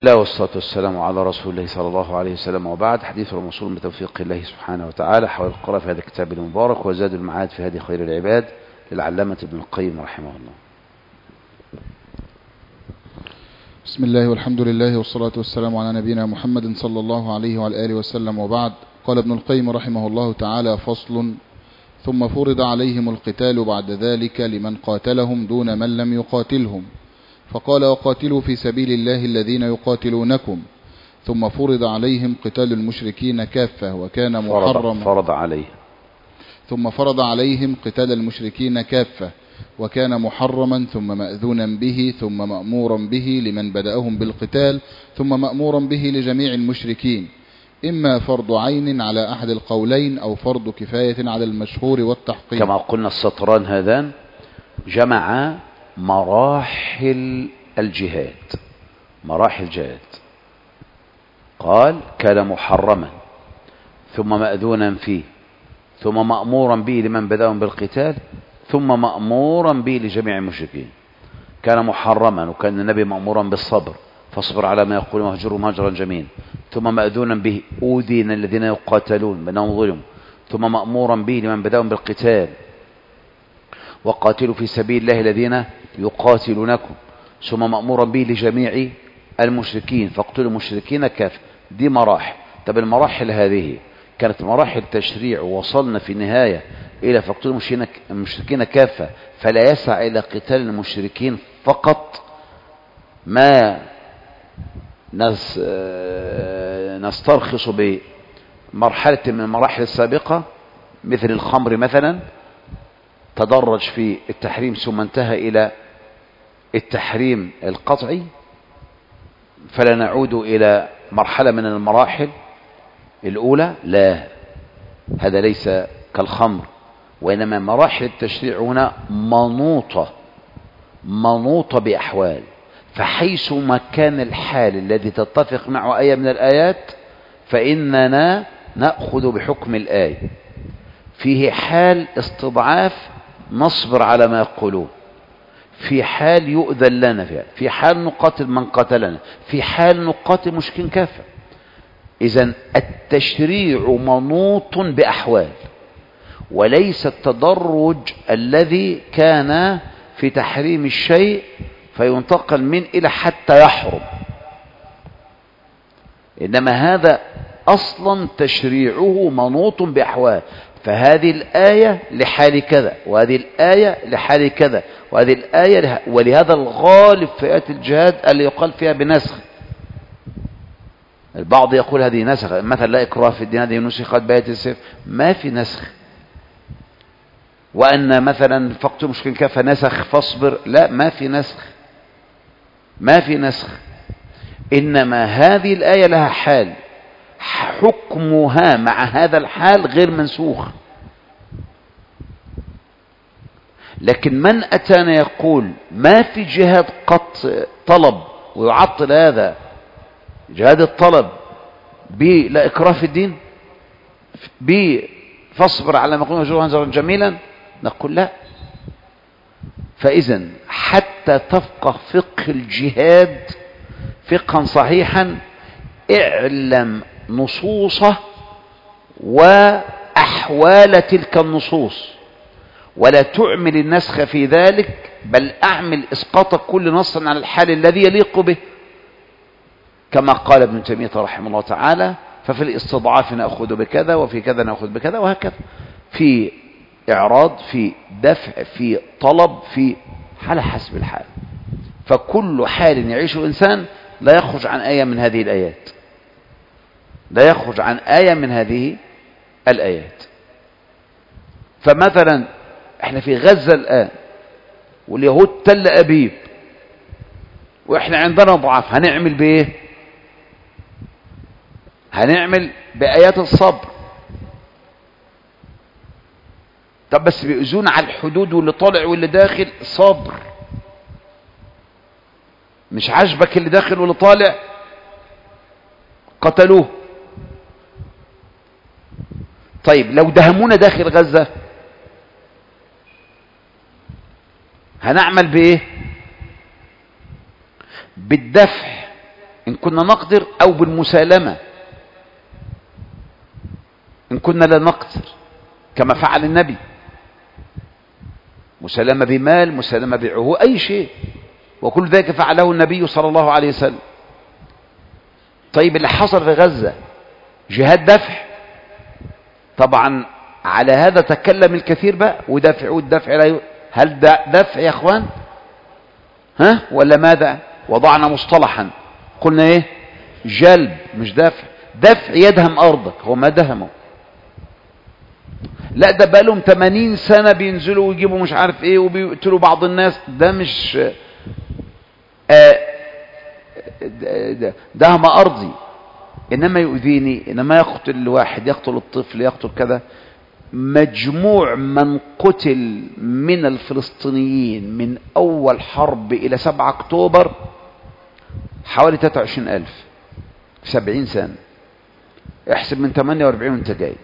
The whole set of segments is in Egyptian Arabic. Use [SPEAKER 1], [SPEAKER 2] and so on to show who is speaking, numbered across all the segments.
[SPEAKER 1] الله والصلاة والسلام على رسول الله صلى الله عليه وسلم وبعد حديث الموصول بتوفيق الله سبحانه وتعالى حول القراءة في هذا الكتاب المبارك وزاد المعاد في هذه خير العباد للعلامة ابن القيم رحمه الله
[SPEAKER 2] بسم الله والحمد لله والصلاة والسلام على نبينا محمد صلى الله عليه وعلى آله وسلم وبعد قال ابن القيم رحمه الله تعالى فصل ثم فرض عليهم القتال بعد ذلك لمن قاتلهم دون من لم يقاتلهم فقال وقاتلوا في سبيل الله الذين يقاتلونكم ثم فرض عليهم قتال المشركين كافة وكان
[SPEAKER 1] فرض,
[SPEAKER 2] محرما
[SPEAKER 1] فرض عليه
[SPEAKER 2] ثم فرض عليهم قتال المشركين كافة وكان محرما ثم مأذونا به ثم مأمورا به لمن بدأهم بالقتال ثم مأمورا به لجميع المشركين إما فرض عين على أحد القولين أو فرض كفاية على المشهور والتحقيق
[SPEAKER 1] كما قلنا السطران هذان جمع مراحل الجهاد مراحل الجهاد قال كان محرما ثم مأذونا فيه ثم مأمورا به لمن بدأهم بالقتال ثم مأمورا به لجميع المشركين كان محرما وكان النبي مأمورا بالصبر فاصبر على ما يقول واهجرهم هجرا جميلا ثم مأذونا به أوذين الذين يقاتلون بأنهم ظلموا ثم مأمورا به لمن بدأهم بالقتال وقاتلوا في سبيل الله الذين يقاتلونكم ثم مأمورا به لجميع المشركين فاقتلوا المشركين كافة دي مراحل طب المراحل هذه كانت مراحل تشريع ووصلنا في النهاية إلى فاقتلوا المشركين كافة فلا يسعى إلى قتال المشركين فقط ما نس نسترخص بمرحلة من المراحل السابقة مثل الخمر مثلا تدرج في التحريم ثم انتهى إلى التحريم القطعي فلا نعود إلى مرحلة من المراحل الأولى لا هذا ليس كالخمر وإنما مراحل التشريع هنا منوطة منوطة بأحوال فحيث ما كان الحال الذي تتفق معه آية من الآيات فإننا نأخذ بحكم الآية فيه حال استضعاف نصبر على ما يقولون في حال يؤذن لنا فيها في حال نقاتل من قتلنا في حال نقاتل مشكين كافة إذا التشريع منوط بأحوال وليس التدرج الذي كان في تحريم الشيء فينتقل من إلى حتى يحرم إنما هذا أصلا تشريعه منوط بأحوال فهذه الآية لحال كذا وهذه الآية لحال كذا وهذه الآية لها ولهذا الغالب في آيات الجهاد اللي يقال فيها بنسخ البعض يقول هذه نسخ مثلا لا إكراه في الدين هذه نسخت بآية السيف ما في نسخ وأن مثلا فقط مشكل كفى نسخ فاصبر لا ما في نسخ ما في نسخ إنما هذه الآية لها حال حكمها مع هذا الحال غير منسوخ لكن من أتانا يقول ما في جهاد قط طلب ويعطل هذا جهاد الطلب ب لا إكراه في الدين ب فاصبر على ما قلنا جوها جميلا نقول لا فإذا حتى تفقه فقه الجهاد فقها صحيحا اعلم نصوصه وأحوال تلك النصوص ولا تعمل النسخ في ذلك بل أعمل إسقاط كل نص على الحال الذي يليق به كما قال ابن تيمية رحمه الله تعالى ففي الاستضعاف نأخذ بكذا وفي كذا نأخذ بكذا وهكذا في إعراض في دفع في طلب في على حسب الحال فكل حال يعيشه الإنسان لا يخرج عن آية من هذه الآيات لا يخرج عن آية من هذه الآيات فمثلا احنا في غزة الآن واليهود تل أبيب واحنا عندنا ضعاف هنعمل بايه هنعمل بآيات الصبر طب بس بيؤذون على الحدود واللي طالع واللي داخل صبر مش عاجبك اللي داخل واللي طالع قتلوه طيب لو دهمونا داخل غزة هنعمل بايه بالدفع إن كنا نقدر أو بالمسالمة إن كنا لا نقدر كما فعل النبي مسالمة بمال مسالمة بعهو أي شيء وكل ذلك فعله النبي صلى الله عليه وسلم طيب اللي حصل في غزة جهاد دفع طبعا على هذا تكلم الكثير بقى ودفع والدفع لا ي... هل ده دفع يا اخوان ها ولا ماذا وضعنا مصطلحا قلنا ايه جلب مش دفع دفع يدهم ارضك هو ما دهمه لا ده بقالهم 80 سنة بينزلوا ويجيبوا مش عارف ايه وبيقتلوا بعض الناس ده مش آه دهم ارضي انما يؤذيني انما يقتل الواحد يقتل الطفل يقتل كذا مجموع من قتل من الفلسطينيين من اول حرب الى 7 اكتوبر حوالي 23 الف في 70 سنة احسب من 48 وانت جاي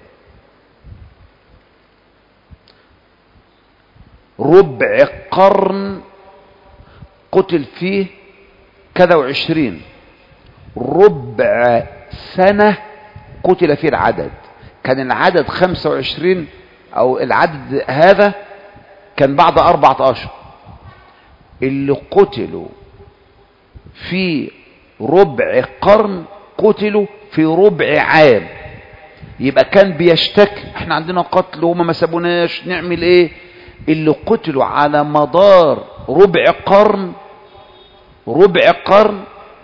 [SPEAKER 1] ربع قرن قتل فيه كذا وعشرين ربع سنة قتل فيه العدد كان العدد خمسة وعشرين او العدد هذا كان بعد اربعة اشهر اللي قتلوا في ربع قرن قتلوا في ربع عام يبقى كان بيشتكي احنا عندنا قتل وما ما سابوناش نعمل ايه اللي قتلوا على مدار ربع قرن ربع قرن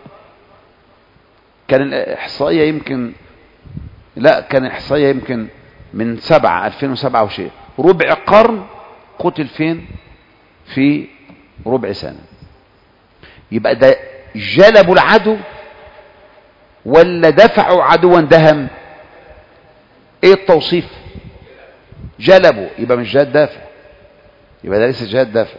[SPEAKER 1] كان الإحصائية يمكن لا كان الإحصائية يمكن من سبعة 2007 وشيء ربع قرن قتل فين في ربع سنة يبقى ده جلبوا العدو ولا دفعوا عدوا دهم ايه التوصيف جلبوا يبقى مش جهاد دافع يبقى ده ليس جهاد دافع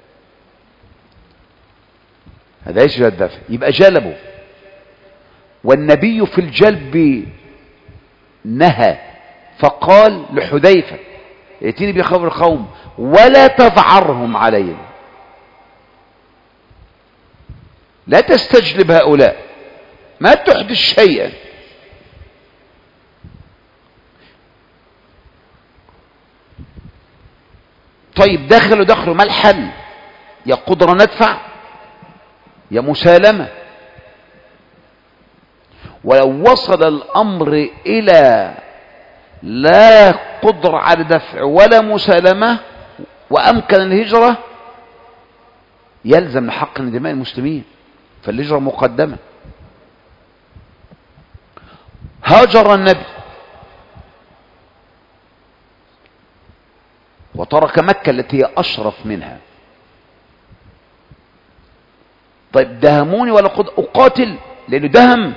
[SPEAKER 1] هذا ليس جهاد دافع يبقى جلبوا والنبي في الجلب نهى فقال لحذيفة ائتيني بخبر القوم ولا تذعرهم علينا لا تستجلب هؤلاء ما تحدث شيئا طيب دخلوا دخلوا ما الحل يا قدرة ندفع يا مسالمة ولو وصل الأمر إلى لا قدرة على دفع ولا مسالمة وأمكن الهجرة يلزم لحق دماء المسلمين فالهجرة مقدمة هاجر النبي وترك مكة التي هي أشرف منها طيب دهموني ولا قد أقاتل لأنه دهم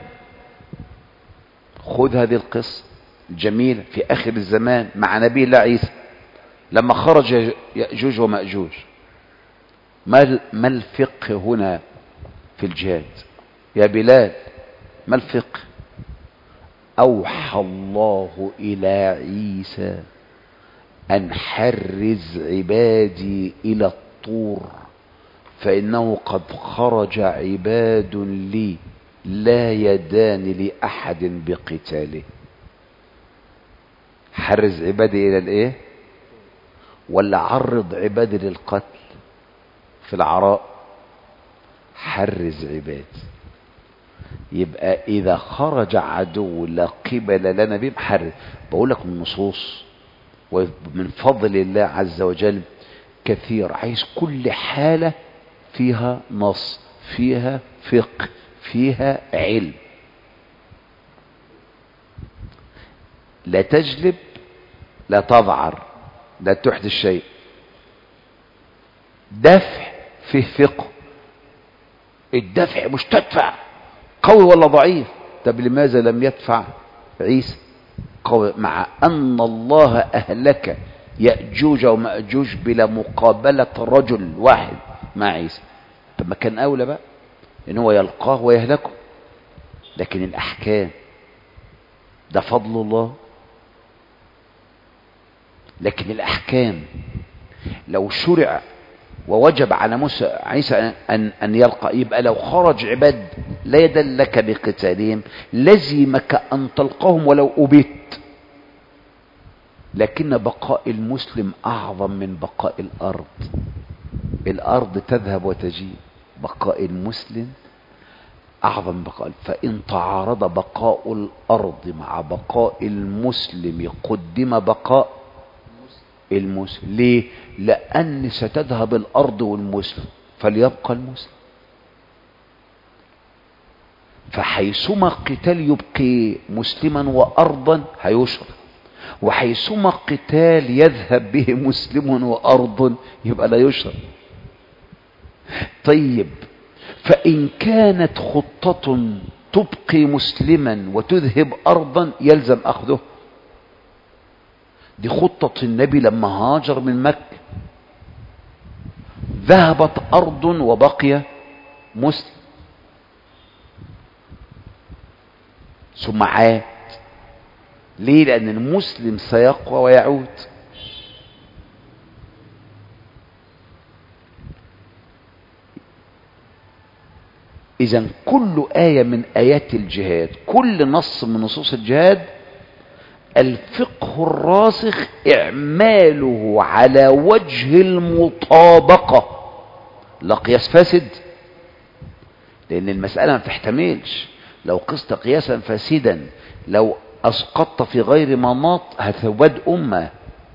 [SPEAKER 1] خذ هذه القصة الجميلة في آخر الزمان مع نبي الله عيسى لما خرج يأجوج ومأجوج ما ما الفقه هنا في الجهاد يا بلال ما الفقه أوحى الله إلى عيسى أن حرز عبادي إلى الطور فإنه قد خرج عباد لي لا يدان لأحد بقتاله حرز عبادي إلى الإيه ولا عرض عبادي للقتل في العراء حرز عبادي يبقى إذا خرج عدو لا قبل لنا به حرز بقول لك النصوص ومن فضل الله عز وجل كثير عايز كل حالة فيها نص فيها فقه فيها علم لا تجلب لا تضعر لا تحدث شيء دفع فيه فقه الدفع مش تدفع قوي ولا ضعيف طب لماذا لم يدفع عيسى قوي مع أن الله أهلك يأجوج ومأجوج بلا مقابلة رجل واحد مع عيسى طب ما كان أولى بقى إن هو يلقاه ويهلكه لكن الأحكام ده فضل الله لكن الأحكام لو شرع ووجب على موسى عيسى أن, أن يلقى يبقى لو خرج عباد لا يدل لك بقتالهم لزمك أن تلقاهم ولو أبيت لكن بقاء المسلم أعظم من بقاء الأرض الأرض تذهب وتجيء بقاء المسلم أعظم من بقاء فإن تعارض بقاء الأرض مع بقاء المسلم قدم بقاء المسلم ليه لأن ستذهب الأرض والمسلم فليبقى المسلم فحيثما قتال يبقي مسلما وأرضا هيشرب وحيثما قتال يذهب به مسلم وأرض يبقى لا يشرب طيب فإن كانت خطة تبقي مسلما وتذهب أرضا يلزم أخذه دي خطة النبي لما هاجر من مكة ذهبت أرض وبقي مسلم ثم عاد ليه لأن المسلم سيقوى ويعود إذا كل آية من آيات الجهاد كل نص من نصوص الجهاد الفقه الراسخ إعماله على وجه المطابقة لا قياس فاسد لأن المسألة ما تحتملش لو قست قياسا فاسدا لو أسقطت في غير مناط هتباد أمة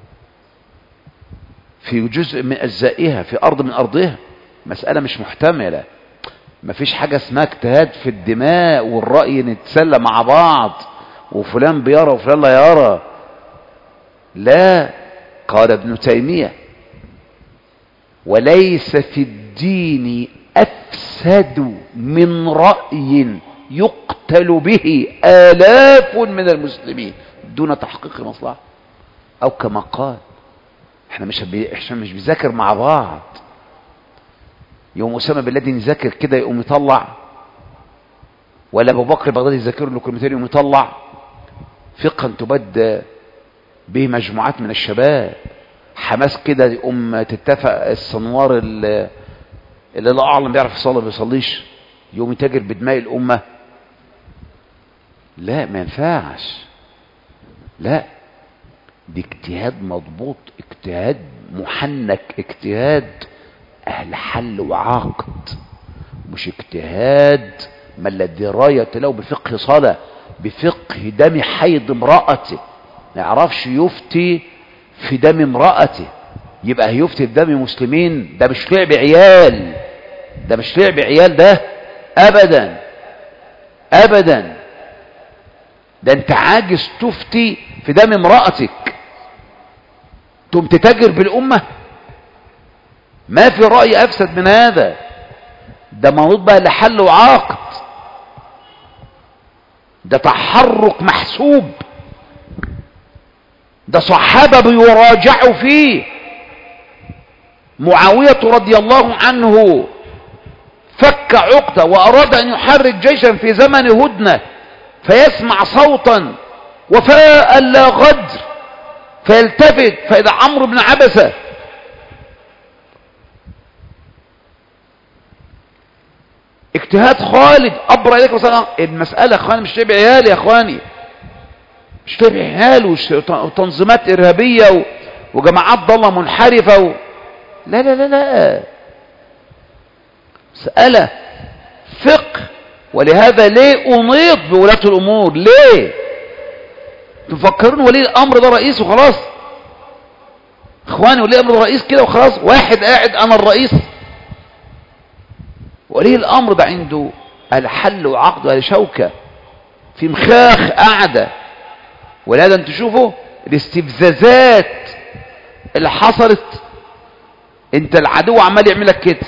[SPEAKER 1] في جزء من أجزائها في أرض من أرضها مسألة مش محتملة مفيش حاجة اسمها اجتهاد في الدماء والرأي نتسلى مع بعض وفلان بيرى وفلان لا يرى لا قال ابن تيمية وليس في الدين أفسد من رأي يقتل به آلاف من المسلمين دون تحقيق مصلحة أو كما قال احنا مش بي... احنا مش بنذاكر مع بعض يوم أسامة بن لادن يذاكر كده يقوم يطلع ولا أبو بكر البغدادي يذاكر له كلمتين يقوم يطلع فقها تبد به مجموعات من الشباب حماس كده يقوم تتفق الصنوار اللي, اللي لا أعلم بيعرف يصلي ما بيصليش يقوم يتاجر بدماء الأمة لا ما ينفعش لا دي اجتهاد مضبوط اجتهاد محنك اجتهاد أهل حل وعقد مش اجتهاد ما لا دراية له بفقه صلاة بفقه دم حيض امرأته ما يعرفش يفتي في دم امرأته يبقى هيفتي في دم مسلمين ده مش لعب عيال ده مش لعب عيال ده ابدا ابدا ده انت عاجز تفتي في دم امرأتك تقوم تتاجر بالأمة ما في رأي أفسد من هذا ده منوط بقى لحل وعقد ده تحرك محسوب ده صحابة بيراجعوا فيه معاوية رضي الله عنه فك عقدة وأراد أن يحرك جيشا في زمن هدنة فيسمع صوتا وفاء لا غدر فيلتفت فإذا عمرو بن عبسة اجتهاد خالد أبرى إليك وسلام المسألة أخواني مش تبع عيال يا أخواني مش تبع عيال وتنظيمات إرهابية و... وجماعات ضالة منحرفة و... لا لا لا لا مسألة فقه ولهذا ليه أنيط بولاة الأمور ليه تفكرون ولي الأمر ده رئيس وخلاص اخواني ولي الأمر ده رئيس كده وخلاص واحد قاعد أنا الرئيس ولي الأمر ده عنده الحل وعقد الشوكة في مخاخ قاعدة ولهذا انتوا شوفوا الاستفزازات اللي حصلت انت العدو عمال يعملك كده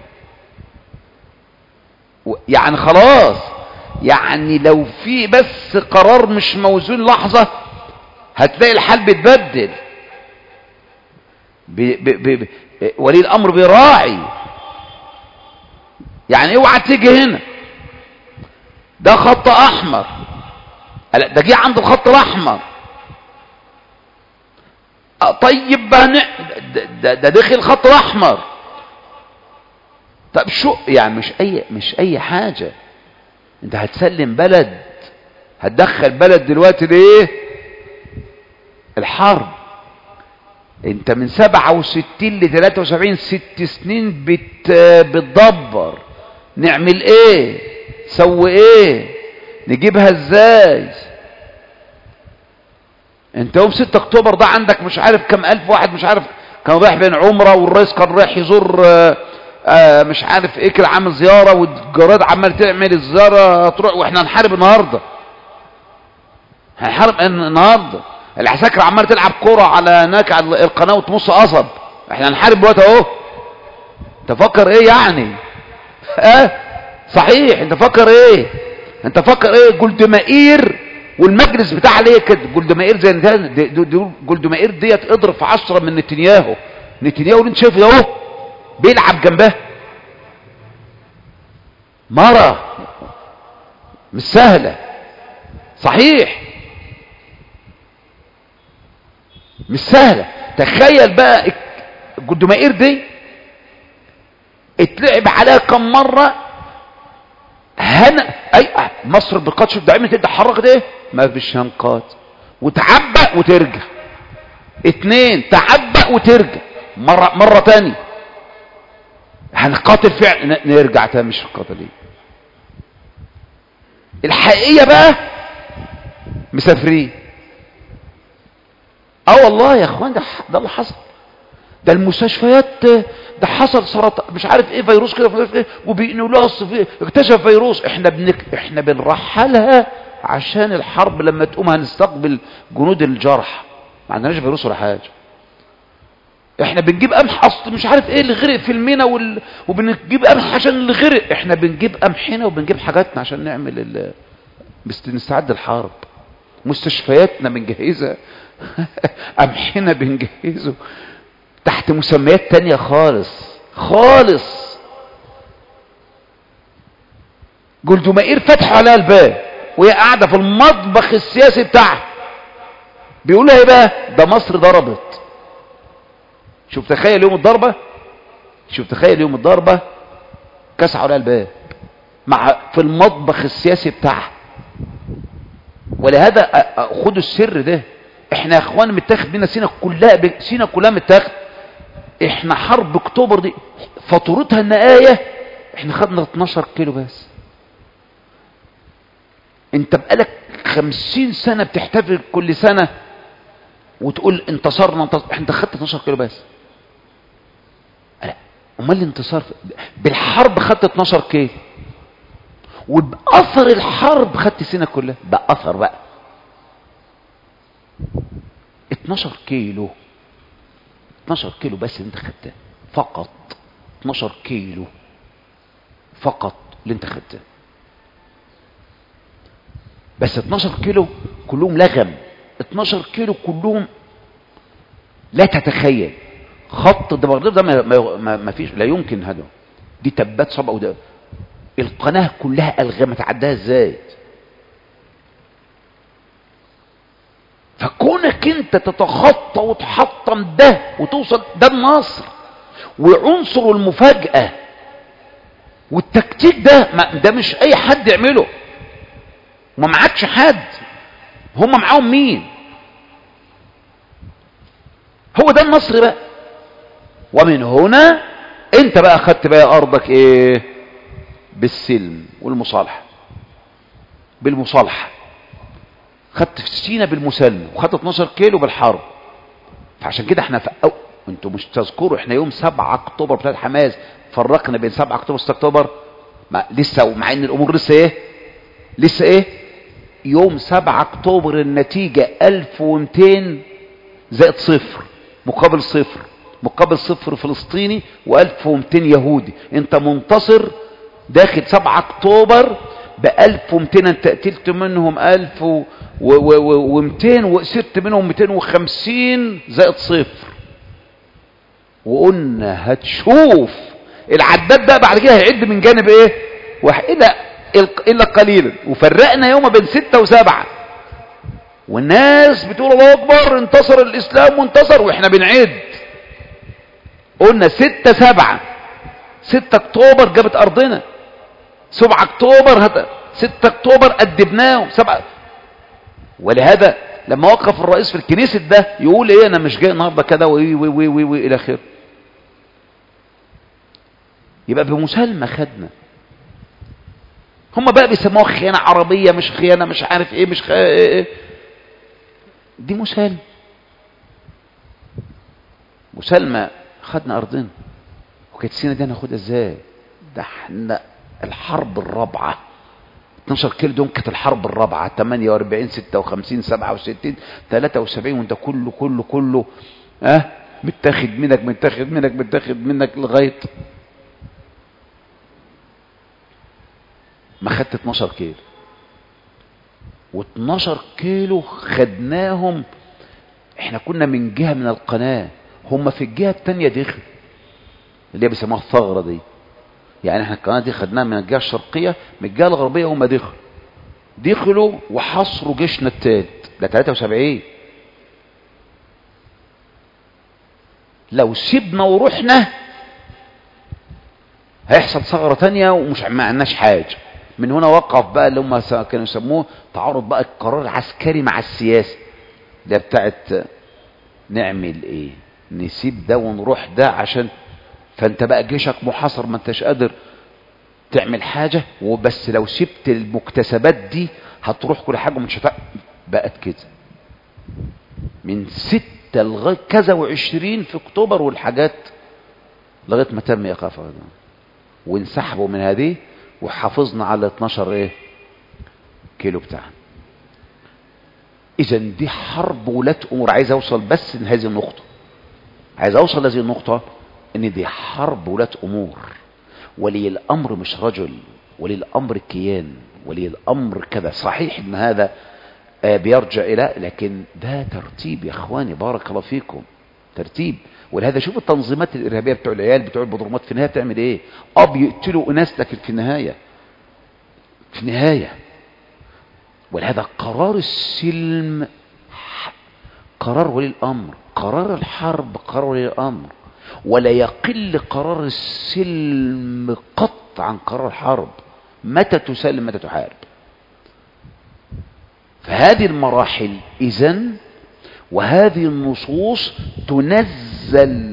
[SPEAKER 1] يعني خلاص يعني لو في بس قرار مش موزون لحظة هتلاقي الحال بيتبدل بي بي بي ولي الامر بيراعي يعني اوعى تيجي هنا ده خط احمر ده جه عند الخط الاحمر طيب بقى ده, ده دخل الخط الاحمر طب شو يعني مش اي مش اي حاجة انت هتسلم بلد هتدخل بلد دلوقتي ليه الحرب انت من سبعة وستين لثلاثة وسبعين ست سنين بت بتدبر نعمل ايه سوي ايه نجيبها ازاي انت يوم 6 اكتوبر ده عندك مش عارف كم الف واحد مش عارف كان رايح بين عمره والرئيس كان رايح يزور آآ آآ مش عارف ايه كده عامل زياره والجراد عمال تعمل الزياره تروح واحنا هنحارب النهارده هنحارب النهارده العساكر عمال تلعب كوره على هناك على القناه وتمص قصب احنا هنحارب دلوقتي اهو تفكر ايه يعني اه صحيح انت فكر ايه انت فكر ايه جولدمائير والمجلس بتاع ليه كده جولدمائير زي دي جولدمائير ديت اضرب في عشرة من نتنياهو نتنياهو اللي انت شايفه اهو بيلعب جنبها مرة مش سهلة صحيح مش سهلة تخيل بقى الجولدمائير دي اتلعب عليها كم مرة هنا اي مصر بالقدس دائما تبدا حركه ايه ما فيش هنقات وتعبق وترجع اتنين تعبق وترجع مرة, مرة تانية هنقاتل فعلا نرجع تاني مش هنقاتل الحقيقية بقى مسافرين اه والله يا اخوان ده ده اللي حصل ده المستشفيات ده حصل سرطان مش عارف ايه فيروس كده مش عارف ايه وبينقلوها الصفيه اكتشف فيروس احنا بنك احنا بنرحلها عشان الحرب لما تقوم هنستقبل جنود الجرح ما عندناش فيروس ولا حاجه احنا بنجيب قمح اصل مش عارف ايه اللي غرق في المينا وال... وبنجيب قمح عشان اللي غرق احنا بنجيب قمحنا وبنجيب حاجاتنا عشان نعمل ال... بس نستعد الحرب مستشفياتنا بنجهزها قمحنا بنجهزه تحت مسميات تانية خالص خالص جولدمائير فتحوا عليها الباب وهي قاعدة في المطبخ السياسي بتاعها بيقولها ايه بقى ده مصر ضربت شوف تخيل يوم الضربة شوف تخيل يوم الضربة كسعوا عليها الباب مع في المطبخ السياسي بتاعها ولهذا خدوا السر ده احنا يا اخوان متاخد بينا سينا كلها سينا كلها متاخد احنا حرب اكتوبر دي فاتورتها النهاية احنا خدنا 12 كيلو بس انت بقالك خمسين سنة بتحتفل كل سنة وتقول انتصرنا انتصر انت خدت 12 كيلو بس لا امال الانتصار بالحرب خدت 12 كيلو وبأثر الحرب خدت سنة كلها بأثر بقى 12 كيلو 12 كيلو بس اللي انت خدتها فقط 12 كيلو فقط اللي انت خدتها بس 12 كيلو كلهم لغم 12 كيلو كلهم لا تتخيل خط الدبردب ده ما, ما, ما فيش لا يمكن هذا دي تبات صبع وده القناة كلها ألغمت عدها ازاي فكونك انت تتخطى وتحطم ده وتوصل ده النصر وعنصر المفاجأة والتكتيك ده ما ده مش اي حد يعمله وما معكش حد هم معاهم مين هو ده النصر بقى ومن هنا انت بقى خدت بقى ارضك ايه بالسلم والمصالحة بالمصالحة خدت في سينا بالمسلم وخدت 12 كيلو بالحرب فعشان كده احنا في أو... انتوا مش تذكروا احنا يوم 7 اكتوبر بتاعت حماس فرقنا بين 7 اكتوبر و 6 اكتوبر ما لسه ومع ان الامور لسه ايه لسه ايه يوم 7 اكتوبر النتيجة 1200 زائد صفر مقابل صفر مقابل صفر فلسطيني و1200 يهودي انت منتصر داخل 7 اكتوبر ب 1200 انت قتلت منهم 1200 وقسرت منهم 250 زائد صفر وقلنا هتشوف العداد ده بعد كده هيعد من جانب ايه واحد الا الا قليلا وفرقنا يوم بين ستة وسبعة والناس بتقول الله اكبر انتصر الاسلام وانتصر واحنا بنعد قلنا ستة سبعة 6 اكتوبر جابت ارضنا 7 اكتوبر هت... 6 اكتوبر ادبناهم 7 ولهذا لما وقف الرئيس في الكنيسة ده يقول ايه انا مش جاي النهارده كده وي وي وي وي, وي الى اخره يبقى بمسالمة خدنا هم بقى بيسموها خيانة عربية مش خيانة مش عارف ايه مش خ... إيه إيه. دي مسالمة مسالمة خدنا ارضنا وكانت سينا دي هناخدها ازاي ده احنا الحرب الرابعة 12 كيلو دول كانت الحرب الرابعة 48 56 67 73 وانت كله كله كله ها أه؟ متاخد منك متاخد منك متاخد منك لغاية ما خدت 12 كيلو و12 كيلو خدناهم احنا كنا من جهة من القناة هم في الجهة التانية دخل اللي هي بيسموها الثغرة دي يعني احنا القناة دي خدناها من الجهة الشرقية من الجهة الغربية هم دخلوا دخلوا وحصروا جيشنا التالت ده 73 لو سيبنا ورحنا هيحصل ثغرة تانية ومش ما عندناش حاجة من هنا وقف بقى اللي هم كانوا يسموه تعارض بقى القرار العسكري مع السياسي ده بتاعت نعمل ايه نسيب ده ونروح ده عشان فانت بقى جيشك محاصر ما انتش قادر تعمل حاجة وبس لو سبت المكتسبات دي هتروح كل حاجة مش هتق... بقت كده من ستة لغاية كذا وعشرين في اكتوبر والحاجات لغاية ما تم ايقافها وانسحبوا من هذه وحافظنا على 12 ايه كيلو بتاعها اذا دي حرب ولاة امور عايز اوصل بس لهذه النقطة عايز اوصل لهذه النقطة ان دي حرب ولاة امور ولي الامر مش رجل ولي الامر كيان ولي الامر كذا صحيح ان هذا آه بيرجع الى لكن ده ترتيب يا اخواني بارك الله فيكم ترتيب ولهذا شوف التنظيمات الارهابيه بتوع العيال بتوع البضرمات في النهايه بتعمل ايه اه بيقتلوا اناس لكن في النهايه في النهايه ولهذا قرار السلم قرار ولي الامر قرار الحرب قرار ولي الامر ولا يقل قرار السلم قط عن قرار الحرب متى تسلم متى تحارب فهذه المراحل اذن وهذه النصوص تنزل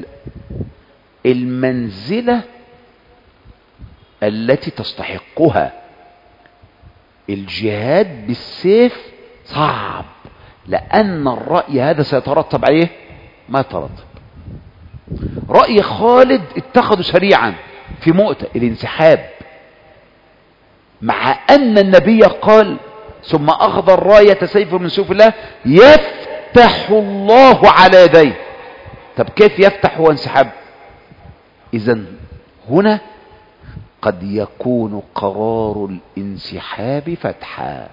[SPEAKER 1] المنزلة التي تستحقها الجهاد بالسيف صعب لأن الرأي هذا سيترتب عليه ما يترتب رأي خالد اتخذوا سريعا في مؤتة الانسحاب مع أن النبي قال ثم أخذ الراية سيف من سيوف الله يفتح الله على يديه طب كيف يفتح وانسحاب إذا هنا قد يكون قرار الانسحاب فتحا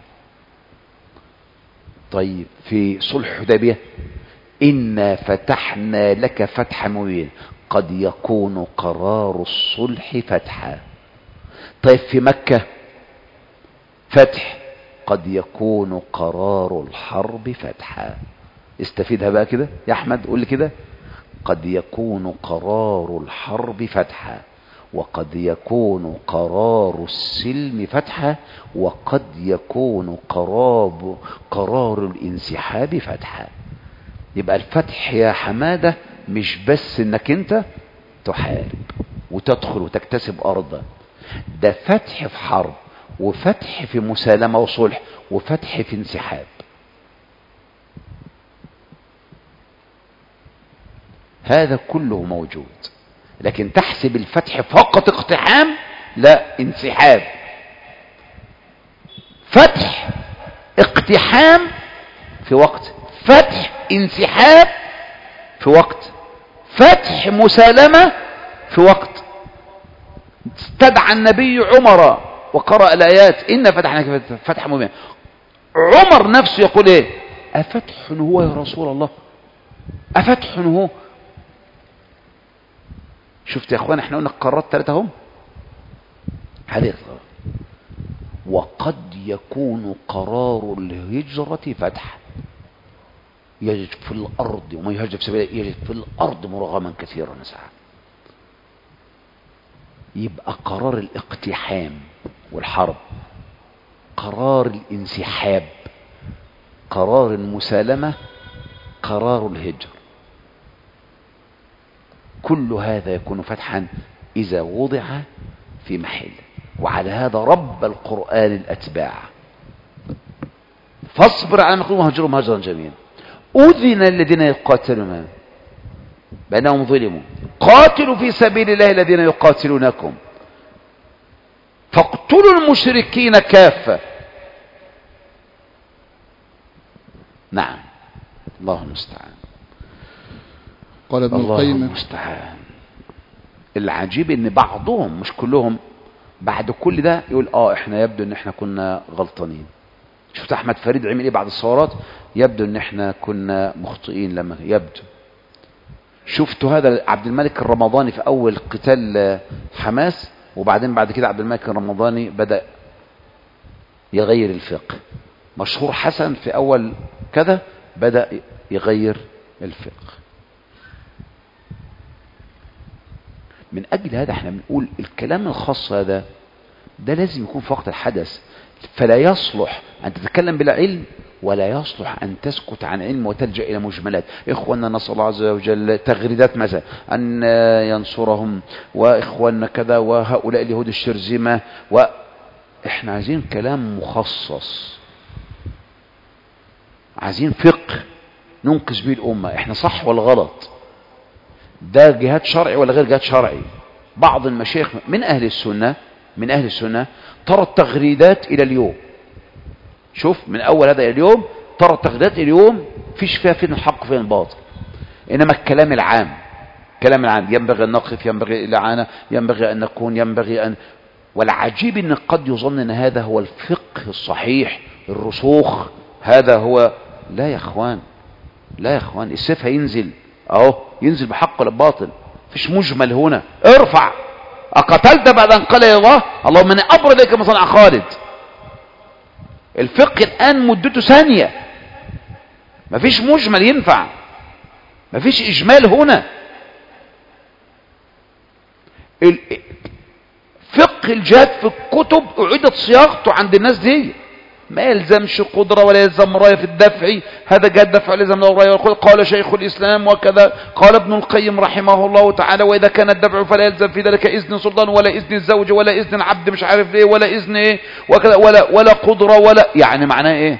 [SPEAKER 1] طيب في صلح حديبية إنا فتحنا لك فتحا مبينا قد يكون قرار الصلح فتحا طيب في مكة فتح قد يكون قرار الحرب فتحا استفيدها بقى كده يا احمد قول لي كده قد يكون قرار الحرب فتحا وقد يكون قرار السلم فتحا وقد يكون قرار قرار الانسحاب فتحا يبقى الفتح يا حمادة مش بس انك انت تحارب وتدخل وتكتسب ارضا ده فتح في حرب وفتح في مسالمة وصلح وفتح في انسحاب هذا كله موجود لكن تحسب الفتح فقط اقتحام لا انسحاب فتح اقتحام في وقت فتح انسحاب في وقت فتح مسالمة في وقت استدعى النبي عمر وقرأ الآيات إن فتحنا فتح مبين عمر نفسه يقول إيه أفتح هو يا رسول الله أفتح هو شفت يا اخوان احنا قلنا القارات ثلاثة هم هذه القرار وقد يكون قرار الهجرة فتح يجد في الأرض وما يهجر في سبيل يجد في الأرض مرغما كثيرا سعى يبقى قرار الاقتحام والحرب قرار الانسحاب قرار المسالمة قرار الهجر كل هذا يكون فتحا إذا وضع في محل وعلى هذا رب القرآن الأتباع فاصبر على مقلوب وهجرهم هجرا جميلا أذن الذين يقاتلون بأنهم ظلموا قاتلوا في سبيل الله الذين يقاتلونكم فاقتلوا المشركين كافة نعم الله المستعان
[SPEAKER 2] قال ابن
[SPEAKER 1] الله
[SPEAKER 2] القيم
[SPEAKER 1] المستعان العجيب ان بعضهم مش كلهم بعد كل ده يقول اه احنا يبدو ان احنا كنا غلطانين شفت احمد فريد عمل ايه بعد الثورات يبدو ان احنا كنا مخطئين لما يبدو شفتوا هذا عبد الملك الرمضاني في اول قتال آه، حماس وبعدين بعد كده عبد الملك الرمضاني بدأ يغير الفقه مشهور حسن في اول كذا بدأ يغير الفقه من اجل هذا احنا بنقول الكلام الخاص هذا ده لازم يكون في وقت الحدث فلا يصلح ان تتكلم بلا علم ولا يصلح ان تسكت عن علم وتلجا الى مجملات اخواننا نسال الله عز وجل تغريدات مثلا ان ينصرهم واخواننا كذا وهؤلاء اليهود الشرذمه واحنا عايزين كلام مخصص عايزين فقه ننقذ به الامه احنا صح ولا غلط ده جهاد شرعي ولا غير جهاد شرعي بعض المشايخ من اهل السنه من اهل السنه ترى التغريدات الى اليوم شوف من اول هذا الى اليوم ترى التغريدات الى اليوم فيش فيها فين الحق وفين الباطل انما الكلام العام الكلام العام ينبغي ان نقف ينبغي الاعانه ينبغي ان نكون ينبغي ان والعجيب ان قد يظن ان هذا هو الفقه الصحيح الرسوخ هذا هو لا يا اخوان لا يا اخوان السيف هينزل اهو ينزل بحق ولا بباطل مفيش مجمل هنا ارفع اقتلت بعد ان قال يا الله اللهم اني ابر اليك ما صنع خالد الفقه الان مدته ثانيه مفيش مجمل ينفع مفيش اجمال هنا ال- فقه الجهاد في الكتب اعيدت صياغته عند الناس دي ما يلزمش قدرة ولا يلزم راية في الدفع هذا جهاد دفع ولا يلزم له راية ويقول قال شيخ الإسلام وكذا قال ابن القيم رحمه الله تعالى وإذا كان الدفع فلا يلزم في ذلك إذن سلطان ولا إذن الزوج ولا إذن عبد مش عارف إيه ولا إذن إيه وكذا ولا ولا قدرة ولا يعني معناه إيه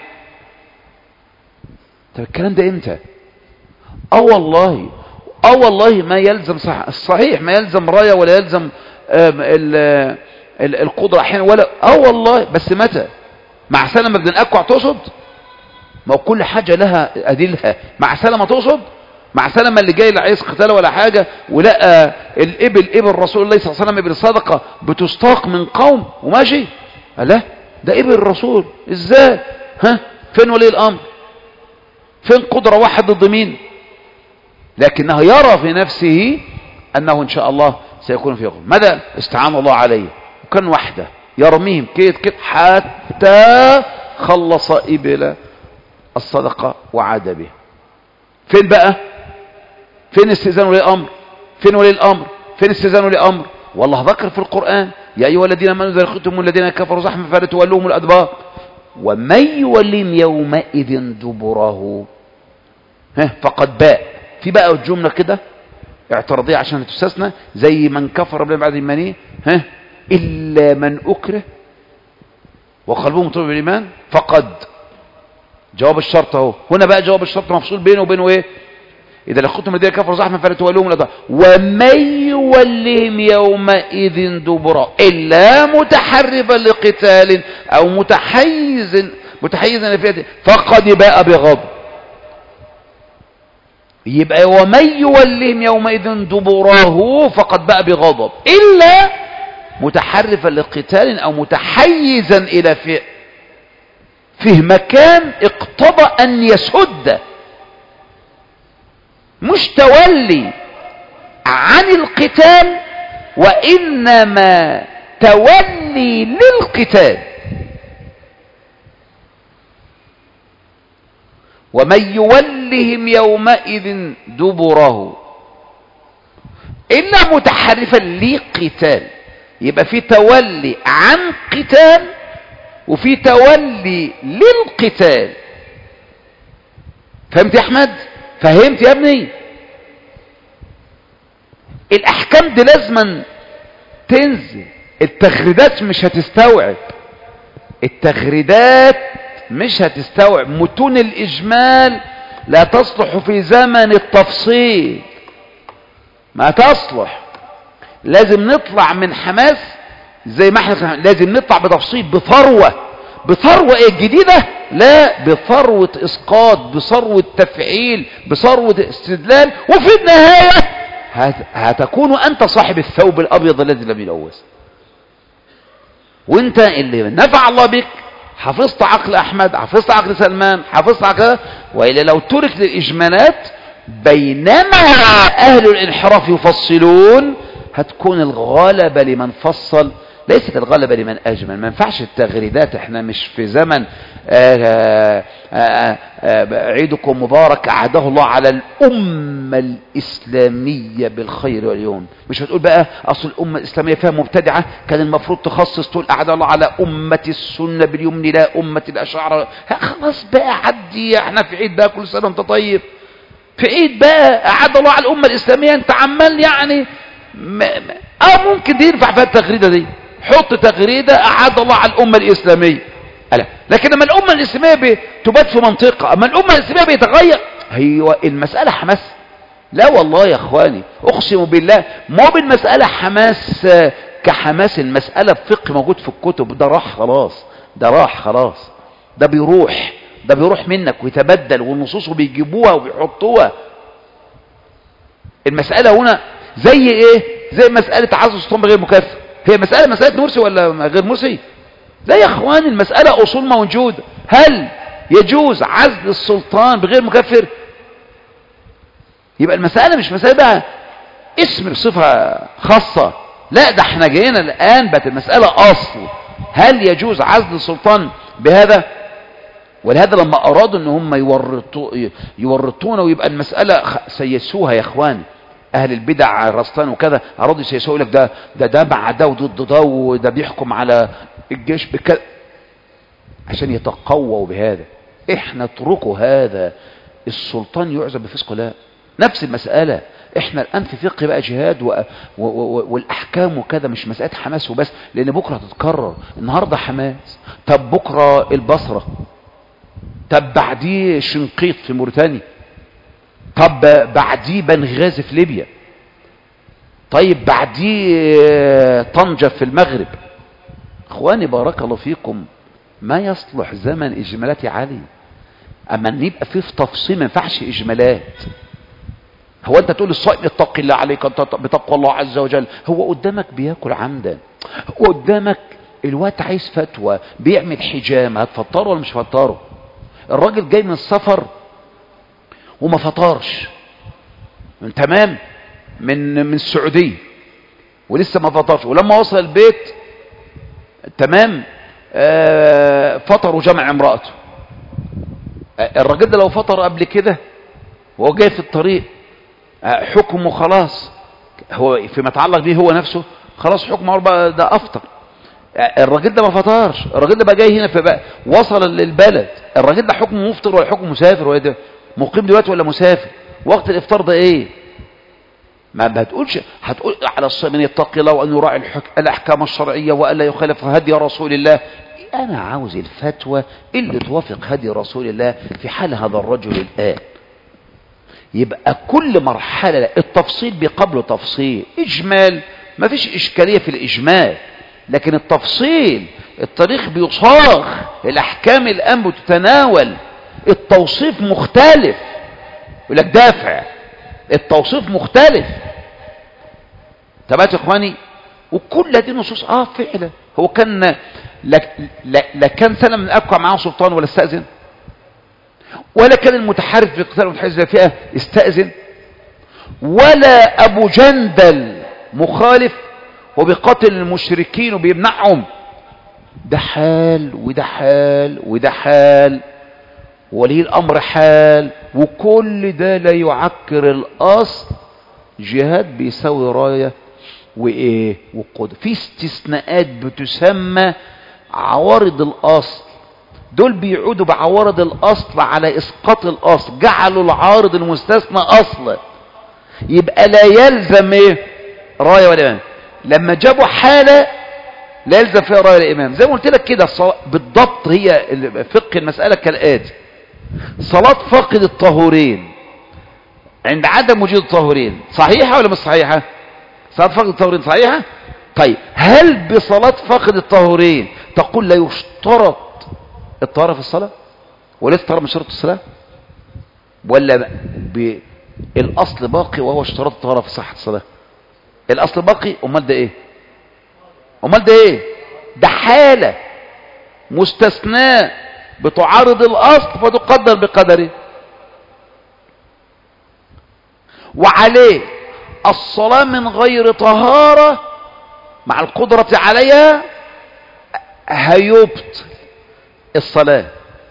[SPEAKER 1] طب الكلام ده إمتى اه والله اه والله ما يلزم صح صحيح ما يلزم راية ولا يلزم آم، ال- ال- القدرة احيانا ولا اه والله بس متى مع سلمة بن الأكوع تقصد ما هو كل حاجة لها أدلها مع سلمة تقصد مع سلمة اللي جاي لا عايز قتال ولا حاجة ولقى الإبل إبل رسول الله صلى الله عليه وسلم إبل صدقة بتستاق من قوم وماشي قال لا ده إبل الرسول إزاي ها فين ولي الأمر فين قدرة واحد ضد مين لكنه يرى في نفسه أنه إن شاء الله سيكون في غم ماذا استعان الله عليه وكان وحده يرميهم كيد كيد حتى خلص إبل الصدقة وعاد به فين بقى فين استئذان ولي الأمر فين ولي الأمر فين استئذان ولي الأمر والله ذكر في القرآن يا أيها الذين آمنوا إذا لقيتم الذين كفروا زحفا فلا تولوهم الأدبار ومن يولم يومئذ دبره ها فقد باء في بقى الجملة كده اعتراضية عشان تستثنى زي من كفر بالله بعد إيمانه ها إلا من أكره وقلبه مطمئن بالإيمان فقد جواب الشرط اهو هنا بقى جواب الشرط مفصول بينه وبينه ايه إذا لقيتم الذين كفروا زحفا فلا تولوهم الأدبار ومن يولهم يومئذ دبرا إلا متحرفا لقتال أو متحيز متحيزا لفئة فقد باء بغضب يبقى ومن يولهم يومئذ دبراه فقد باء بغضب إلا متحرفا لقتال أو متحيزا إلى فئة فيه مكان اقتضى أن يسد مش تولي عن القتال وإنما تولي للقتال ومن يولهم يومئذ دبره إلا متحرفا لقتال يبقى في تولي عن قتال وفي تولي للقتال فهمت يا احمد فهمت يا ابني الاحكام دي لازما تنزل التغريدات مش هتستوعب التغريدات مش هتستوعب متون الاجمال لا تصلح في زمن التفصيل ما تصلح لازم نطلع من حماس زي ما احنا لازم نطلع بتفصيل بثروة بثروة ايه جديدة لا بثروة اسقاط بثروة تفعيل بثروة استدلال وفي النهاية هت- هتكون انت صاحب الثوب الابيض الذي لم يلوث وانت اللي نفع الله بك حفظت عقل احمد حفظت عقل سلمان حفظت عقل والا لو ترك للاجمالات بينما اهل الانحراف يفصلون هتكون الغلبة لمن فصل ليست الغلبة لمن أجمل ما ينفعش التغريدات احنا مش في زمن آآ آآ آآ عيدكم مبارك أعاده الله على الأمة الإسلامية بالخير واليوم مش هتقول بقى أصل الأمة الإسلامية فيها مبتدعة كان المفروض تخصص تقول أعاد الله على أمة السنة باليمن لا أمة الأشاعرة ها خلاص بقى عدي احنا في عيد بقى كل سنة وانت طيب في عيد بقى أعاد الله على الأمة الإسلامية انت عمال يعني ما ما اه ممكن دي ينفع فيها التغريده دي حط تغريده اعاد الله على الامه الاسلاميه ألا. لكن لما الامه الاسلاميه تبات في منطقه اما الامه الاسلاميه بيتغير هي المساله حماس لا والله يا اخواني اقسم بالله مو بالمساله حماس آه، كحماس المساله فقه موجود في الكتب ده راح خلاص ده راح خلاص ده بيروح ده بيروح منك ويتبدل والنصوص بيجيبوها وبيحطوها المسألة هنا زي ايه زي مسألة عزل السلطان بغير مكافئ هي مسألة مسألة مرسي ولا غير مرسي لا يا اخوان المسألة اصول موجودة هل يجوز عزل السلطان بغير مكفر يبقى المسألة مش مسألة بقى اسم بصفة خاصة لا ده احنا جينا الآن بقت المسألة أصل هل يجوز عزل السلطان بهذا ولهذا لما أرادوا ان هم يورطوا يورطونا ويبقى المسألة خ- سيسوها يا اخوان اهل البدع رسطان وكذا ارادوا يسيسوها يقول لك ده ده ده مع ده وضد ده وده بيحكم على الجيش بكذا عشان يتقووا بهذا احنا اتركوا هذا السلطان يعزب بفسق لا نفس المسألة احنا الان في فقه بقى جهاد و... و... و... والاحكام وكذا مش مسألة حماس وبس لان بكرة هتتكرر النهاردة حماس طب بكرة البصرة طب بعديه شنقيط في موريتانيا طب بعديه بنغازي في ليبيا طيب بعديه طنجة في المغرب اخواني بارك الله فيكم ما يصلح زمن اجمالات عالي اما ان يبقى فيه في تفصيل ما ينفعش اجمالات هو انت تقول الصائم اتق الله عليك انت بتقوى الله عز وجل هو قدامك بياكل عمدا هو قدامك الوقت عايز فتوى بيعمل حجامه هتفطره ولا مش هتفطره الراجل جاي من السفر وما فطرش من تمام من من السعوديه ولسه ما فطرش ولما وصل البيت تمام آه فطر وجمع امرأته آه الراجل ده لو فطر قبل كده وهو جاي في الطريق آه حكمه خلاص هو فيما يتعلق به هو نفسه خلاص حكمه بقى ده افطر آه الراجل ده ما فطرش الراجل ده بقى جاي هنا فبقى وصل للبلد الراجل ده حكمه مفطر ولا حكمه مسافر ولا ده مقيم دلوقتي ولا مسافر وقت الافطار ده ايه ما بتقولش هتقول على الصائم ان يتقي الله وان يراعي الحك... الاحكام الشرعيه والا يخالف هدي رسول الله انا عاوز الفتوى اللي توافق هدي رسول الله في حال هذا الرجل الان يبقى كل مرحله التفصيل بقبله تفصيل اجمال ما فيش اشكاليه في الاجمال لكن التفصيل التاريخ بيصاغ الاحكام الان بتتناول التوصيف مختلف يقول لك دافع التوصيف مختلف تبعت يا اخواني وكل هذه النصوص اه فعلا هو كان لا, لا, لا كان سنه من ابقى معاه سلطان ولا استاذن ولا كان المتحارب في قتال المتحارب فئه استاذن ولا ابو جندل مخالف وبيقاتل المشركين وبيمنعهم ده حال وده حال وده حال ولي الامر حال وكل ده لا يعكر الاصل جهاد بيساوي رايه وايه والقدرة في استثناءات بتسمى عوارض الاصل دول بيعودوا بعوارض الاصل على اسقاط الاصل جعلوا العارض المستثنى اصلا يبقى لا يلزم ايه رايه ولا امام لما جابوا حاله لا يلزم فيها رايه ولا امام زي ما قلت لك كده الصلاة- بالضبط هي ال- فقه المساله كالاتي صلاه فاقد الطهورين عند عدم وجود الطهورين صحيحه ولا مش صحيحه صلاه فاقد الطهورين صحيحه طيب هل بصلاه فاقد الطهورين تقول لا يشترط الطهاره في الصلاه وليس الطهاره من شرط الصلاه ولا ب... الاصل باقي وهو اشتراط الطهاره في صحه الصلاه الاصل باقي امال ده ايه امال ده ايه ده حاله مستثناه بتعارض الاصل فتقدر بقدره وعليه الصلاه من غير طهاره مع القدره عليها هيبطل الصلاه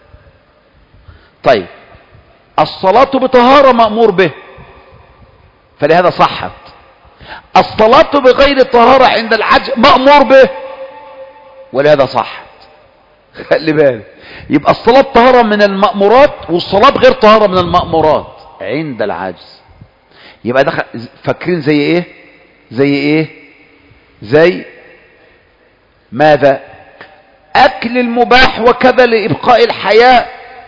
[SPEAKER 1] طيب الصلاة بطهارة مأمور به فلهذا صحت الصلاة بغير الطهارة عند العجز مأمور به ولهذا صحت خلي بالك يبقى الصلاة طهارة من المأمورات والصلاة بغير طهارة من المأمورات عند العجز يبقى دخل فاكرين زي ايه زي ايه زي ماذا اكل المباح وكذا لابقاء الحياه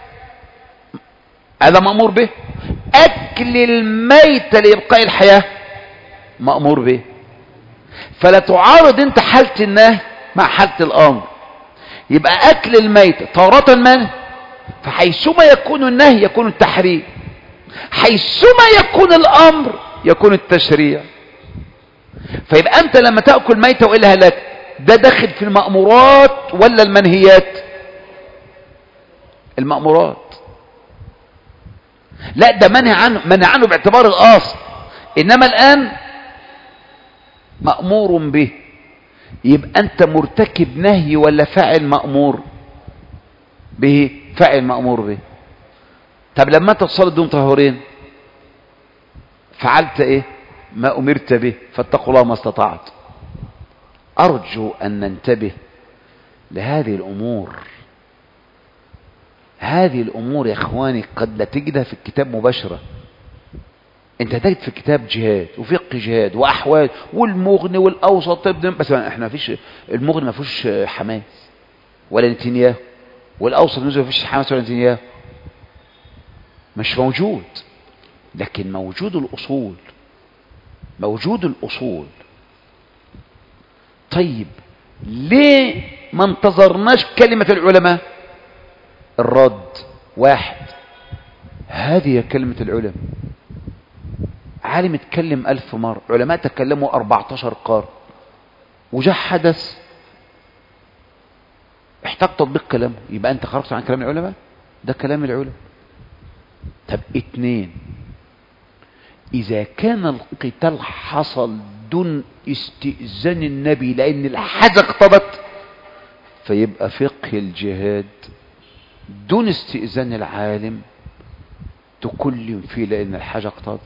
[SPEAKER 1] هذا مأمور به أكل الميت لإبقاء الحياة مأمور به فلا تعارض انت حالة النهي مع حالة الأمر يبقى أكل الميت طارة من فحيثما يكون النهي يكون التحريم حيثما يكون الأمر يكون التشريع فيبقى أنت لما تأكل ميتة وإلها لك ده داخل في المأمورات ولا المنهيات المأمورات لا ده منهي عنه منهي عنه باعتبار الاصل انما الان مأمور به يبقى انت مرتكب نهي ولا فاعل مأمور به فاعل مأمور به طب لما انت تصلي دون طهورين فعلت ايه ما امرت به فاتقوا الله ما استطعت ارجو ان ننتبه لهذه الامور هذه الأمور يا إخواني قد لا تجدها في الكتاب مباشرة أنت تجد في الكتاب جهاد وفقه جهاد وأحوال والمغني والأوسط بس احنا ما فيش المغني ما فيهوش حماس ولا نتنياهو والأوسط ما فيش حماس ولا نتنياهو مش موجود لكن موجود الأصول موجود الأصول طيب ليه ما انتظرناش كلمة العلماء الرد واحد هذه كلمة العلماء عالم اتكلم ألف مرة علماء تكلموا 14 قرن وجاء حدث احتاج تطبيق كلامه يبقى انت خرجت عن كلام العلماء ده كلام العلماء طب اتنين اذا كان القتال حصل دون استئذان النبي لان الحاجة اقتضت فيبقى فقه الجهاد دون استئذان العالم تكلم فيه لان الحاجة اقتضت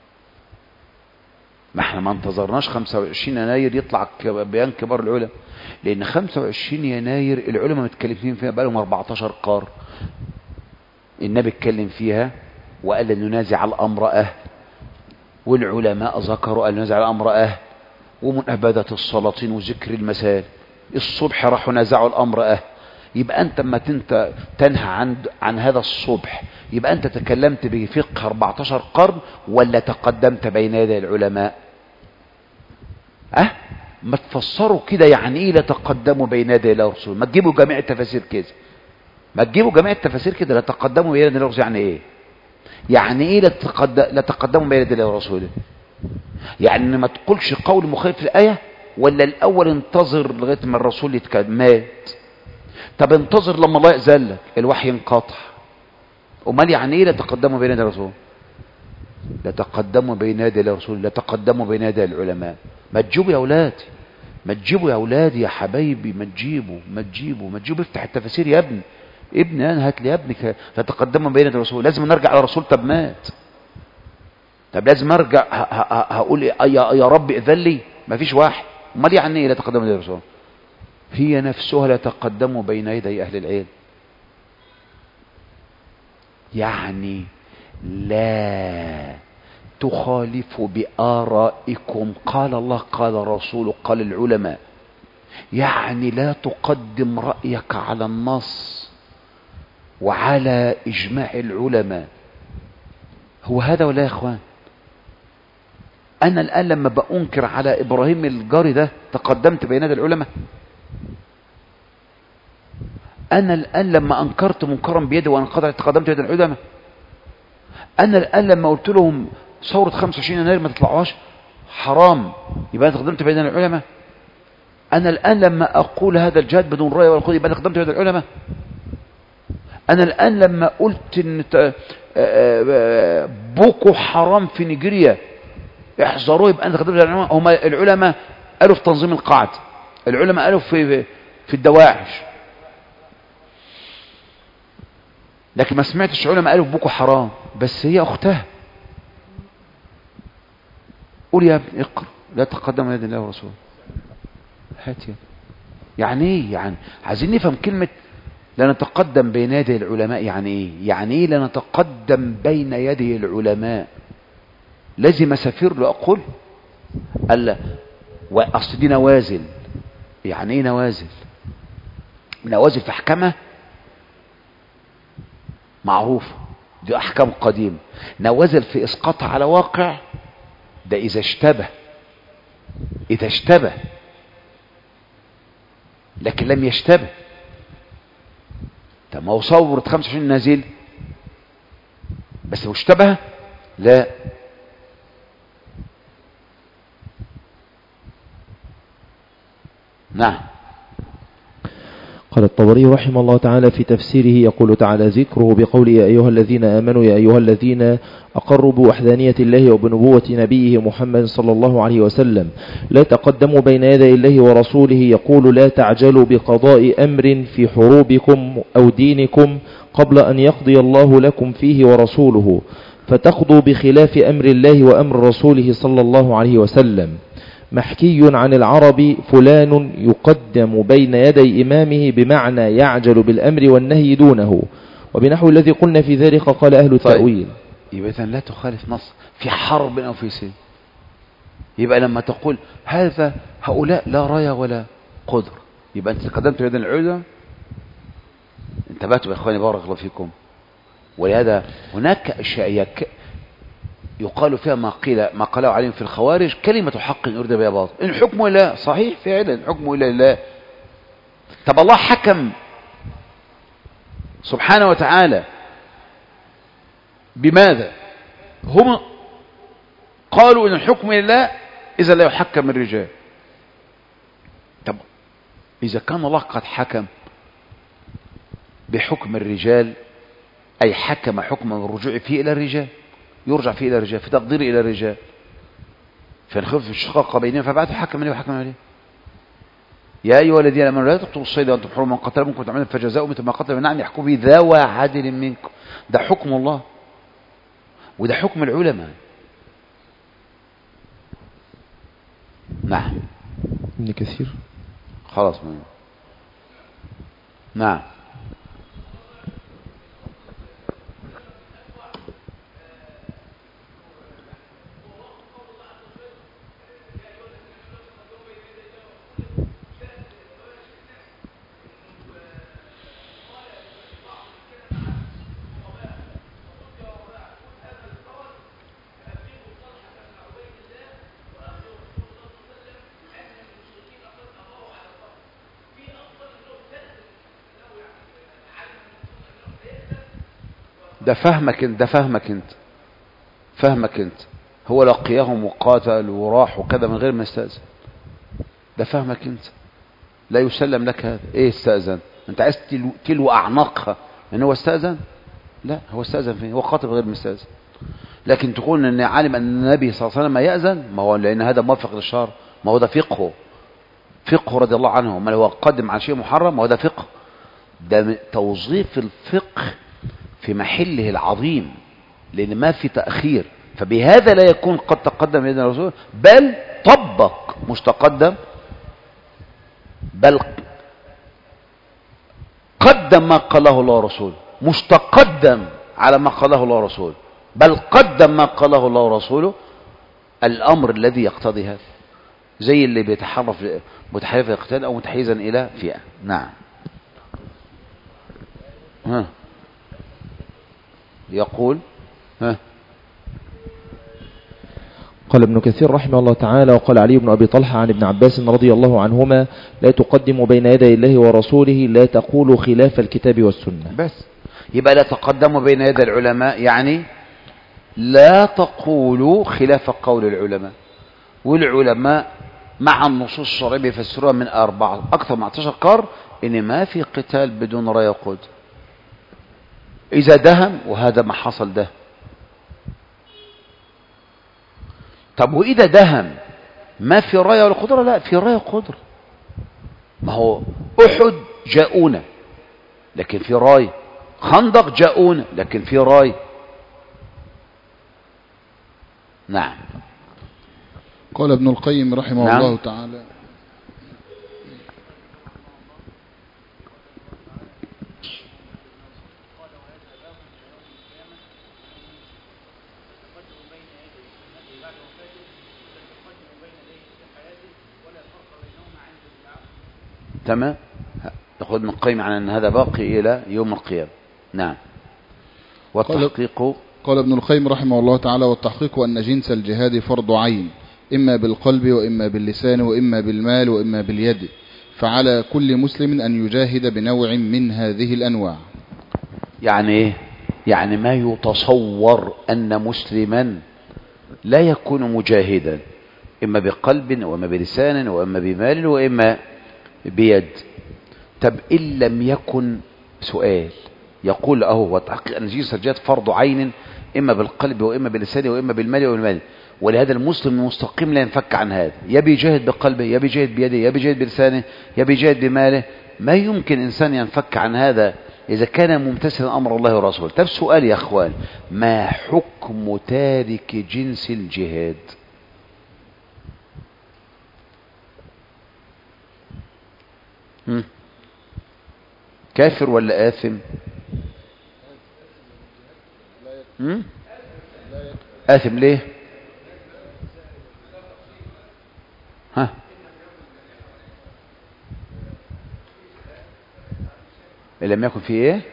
[SPEAKER 1] ما احنا ما انتظرناش 25 يناير يطلع بيان كبار العلماء لان 25 يناير العلماء متكلمين فيها بقالهم 14 قرن النبي اتكلم فيها وقال ان ننازع الامر اهل والعلماء ذكروا ان ننازع الامر اهل ومنابذة السلاطين وذكر المسائل الصبح راحوا نازعوا الامر اهل يبقى انت اما انت تنهى عن عن هذا الصبح يبقى انت تكلمت بفقه 14 قرن ولا تقدمت بين يدي العلماء اه ما تفسروا كده يعني ايه لا تقدموا بين يدي الله ورسوله ما تجيبوا جميع التفاسير كده ما تجيبوا جميع التفاسير كده لا تقدموا بين يدي الله ورسوله يعني ايه يعني ايه لا, تقدم لا تقدموا بين يدي الله ورسوله يعني ما تقولش قول مخالف للآية ولا الأول انتظر لغاية ما الرسول يتكلم مات طب انتظر لما الله يأذن لك الوحي انقطع امال يعني ايه لا تقدموا بين يدي الرسول لا تقدموا بين يدي الرسول لا تقدموا بين يدي العلماء ما تجيبوا يا اولادي ما تجيبوا يا اولادي يا حبايبي ما تجيبوا ما تجيبوا ما تجيبوا افتح التفاسير يا ابني ابني انا هات لي يا ابنك لا تقدموا بين يدي الرسول لازم نرجع على الرسول طب مات طب لازم ارجع هقول يا, يا رب اذن لي ما فيش واحد امال يعني ايه لا تقدم بين يدي الرسول هي نفسها لا تقدم بين يدي اهل العلم يعني لا تخالف بآرائكم قال الله قال رسول قال العلماء يعني لا تقدم رأيك على النص وعلى إجماع العلماء هو هذا ولا يا إخوان أنا الآن لما بأنكر على إبراهيم الجاري ده تقدمت بين يدي العلماء أنا الآن لما أنكرت منكرا بيدي وأنا قدر تقدمت بين العلماء أنا الآن لما قلت لهم ثورة 25 يناير ما تطلعوهاش حرام يبقى أنا تقدمت بين العلماء أنا الآن لما أقول هذا الجهاد بدون رأي ولا قول يبقى أنا تقدمت بين العلماء أنا الآن لما قلت إن بوكو حرام في نيجيريا احذروه يبقى أنا تقدمت بين العلماء هم العلماء قالوا في تنظيم القاعدة العلماء قالوا في في الدواعش لكن ما سمعتش علماء قالوا بوكو حرام بس هي اختها قول يا ابني اقرا لا تقدم يد الله ورسوله هات يا يعني ايه يعني عايزين نفهم كلمة لا نتقدم بين يدي العلماء يعني ايه يعني ايه لا نتقدم بين يدي العلماء لازم اسافر له اقول قال واصل دي نوازل يعني ايه نوازل نوازل في احكامها معروفة دي أحكام قديمة نوازل في إسقاطها على واقع ده إذا اشتبه إذا اشتبه لكن لم يشتبه طب ما هو صورة 25 نازل بس لو اشتبه لا نعم
[SPEAKER 3] قال الطبري رحمه الله تعالى في تفسيره يقول تعالى ذكره بقول يا أيها الذين آمنوا يا أيها الذين أقروا بوحدانية الله وبنبوة نبيه محمد صلى الله عليه وسلم لا تقدموا بين يدي الله ورسوله يقول لا تعجلوا بقضاء أمر في حروبكم أو دينكم قبل أن يقضي الله لكم فيه ورسوله فتقضوا بخلاف أمر الله وأمر رسوله صلى الله عليه وسلم محكي عن العرب فلان يقدم بين يدي إمامه بمعنى يعجل بالأمر والنهي دونه وبنحو الذي قلنا في ذلك قال أهل التأويل
[SPEAKER 1] يبقى إذن لا تخالف نص في حرب أو في سلم يبقى لما تقول هذا هؤلاء لا راية ولا قدر يبقى أنت تقدمت بيد العودة انتبهتوا يا إخواني بارك الله فيكم ولهذا هناك أشياء يك... يقال فيها ما قيل ما قاله عليهم في الخوارج كلمة حق أريد بها باطل إن حكمه لا صحيح فعلا حكمه إلا لله طب الله حكم سبحانه وتعالى بماذا هم قالوا إن الحكم لله إذا لا يحكم الرجال طب إذا كان الله قد حكم بحكم الرجال أي حكم حكم الرجوع فيه إلى الرجال يرجع فيه إلى الرجال في تقدير إلى الرجال فنخف الشقاق بينهم فبعثوا حكم عليه وحكم عليه يا أيها الذين آمنوا لا تقتلوا الصيد وأنتم حرم من قتل منكم تعملون فجزاء مثل ما قتل من نعم يحكم به ذوى عدل منكم ده حكم الله وده حكم العلماء نعم
[SPEAKER 3] ابن كثير
[SPEAKER 1] خلاص من. نعم ده فهمك انت ده فهمك انت فهمك انت هو لقيهم وقاتل وراح وكذا من غير ما يستأذن ده فهمك انت لا يسلم لك هذا ايه استأذن انت عايز تلو, تلو اعناقها ان هو استأذن لا هو استأذن فين هو قاتل غير مستأذن لكن تقول ان عالم ان النبي صلى الله عليه وسلم يأذن ما هو لان هذا موافق للشرع ما هو ده فقهه فقه رضي الله عنه ما هو قدم على شيء محرم ما هو ده فقه ده توظيف الفقه في محله العظيم لأن ما في تأخير فبهذا لا يكون قد تقدم يدنا الرسول بل طبق مش تقدم بل قدم ما قاله الله ورسوله مش تقدم على ما قاله الله ورسوله بل قدم ما قاله الله ورسوله الأمر الذي يقتضي هذا زي اللي بيتحرف متحرف الاقتتال أو متحيزا إلى فئة نعم ها يقول ها
[SPEAKER 3] قال ابن كثير رحمه الله تعالى وقال علي بن أبي طلحة عن ابن عباس رضي الله عنهما لا تقدموا بين يدي الله ورسوله لا تقولوا خلاف الكتاب والسنة
[SPEAKER 1] بس يبقى لا تقدموا بين يدي العلماء يعني لا تقولوا خلاف قول العلماء والعلماء مع النصوص الشرعية بيفسروها من أربعة أكثر من 19 قرن إن ما في قتال بدون راية قد إذا دهم وهذا ما حصل ده طب وإذا دهم ما في راية ولا قدرة لا في راية قدرة ما هو أحد جاءونا لكن في راية خندق جاءونا لكن في راية نعم
[SPEAKER 2] قال ابن القيم رحمه
[SPEAKER 1] نعم.
[SPEAKER 2] الله تعالى
[SPEAKER 1] تمام يقول ابن القيم عن أن هذا باقي إلى يوم القيامة نعم والتحقيق
[SPEAKER 2] قال ابن القيم رحمه الله تعالى والتحقيق أن جنس الجهاد فرض عين إما بالقلب وإما باللسان وإما بالمال وإما باليد فعلى كل مسلم أن يجاهد بنوع من هذه الأنواع
[SPEAKER 1] يعني ايه يعني ما يتصور أن مسلما لا يكون مجاهدا إما بقلب وإما بلسان وإما بمال وإما بيد طب إن لم يكن سؤال يقول أهو وتحقيق أن جنس الجهاد فرض عين إما بالقلب وإما باللسان وإما بالمال وإما بالمال ولهذا المسلم المستقيم لا ينفك عن هذا يا بيجاهد بقلبه يا بيجاهد بيده يا بيجاهد بلسانه يا بيجاهد بماله ما يمكن إنسان ينفك عن هذا إذا كان ممتثلا أمر الله ورسوله طب سؤال يا أخوان ما حكم تارك جنس الجهاد هم؟ كافر ولا آثم هم؟ آثم ليه ها إن لم يكن فيه ايه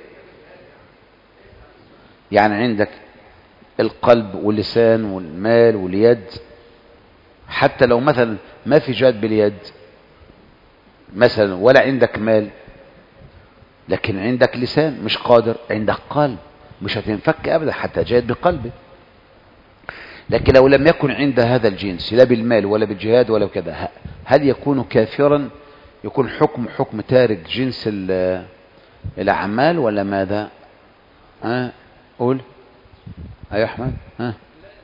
[SPEAKER 1] يعني عندك القلب واللسان والمال واليد حتى لو مثلا ما في جهاد باليد مثلا ولا عندك مال لكن عندك لسان مش قادر عندك قلب مش هتنفك ابدا حتى جاهد بقلبه لكن لو لم يكن عند هذا الجنس لا بالمال ولا بالجهاد ولا كذا هل يكون كافرا يكون حكم حكم تارك جنس ال- الاعمال ولا ماذا ها قول ايوه احمد ها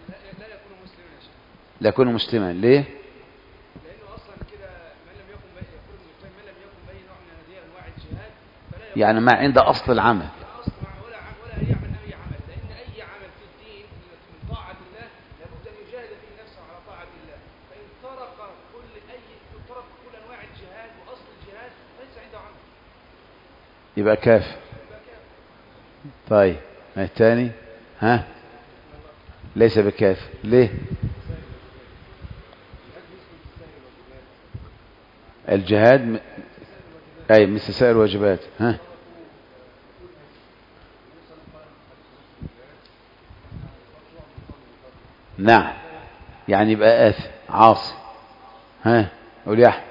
[SPEAKER 1] لا يكون مسلما ليه
[SPEAKER 4] لانه اصلا كده من لم يكن بي يقول ابن القيم من لم يكن به نوع من هذه انواع الجهاد فلا يكون
[SPEAKER 1] يعني ما عند اصل العمل
[SPEAKER 4] لا اصل مع ولا عم ولا يعمل اي عمل لان اي عمل في الدين من طاعه الله لابد ان يجاهد فيه نفسه على طاعه الله فان ترك كل اي ترك كل انواع الجهاد واصل الجهاد فليس عنده عمل
[SPEAKER 1] يبقى كافر طيب ما الثاني ها ليس بكافر ليه الجهاد م... اي مثل سائر الواجبات ها نعم يعني يبقى آثم عاصي ها قول يا احمد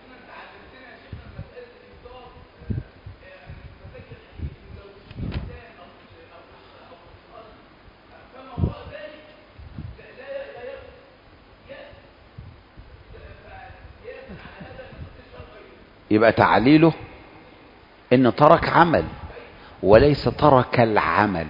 [SPEAKER 1] يبقى تعليله ان ترك عمل وليس ترك العمل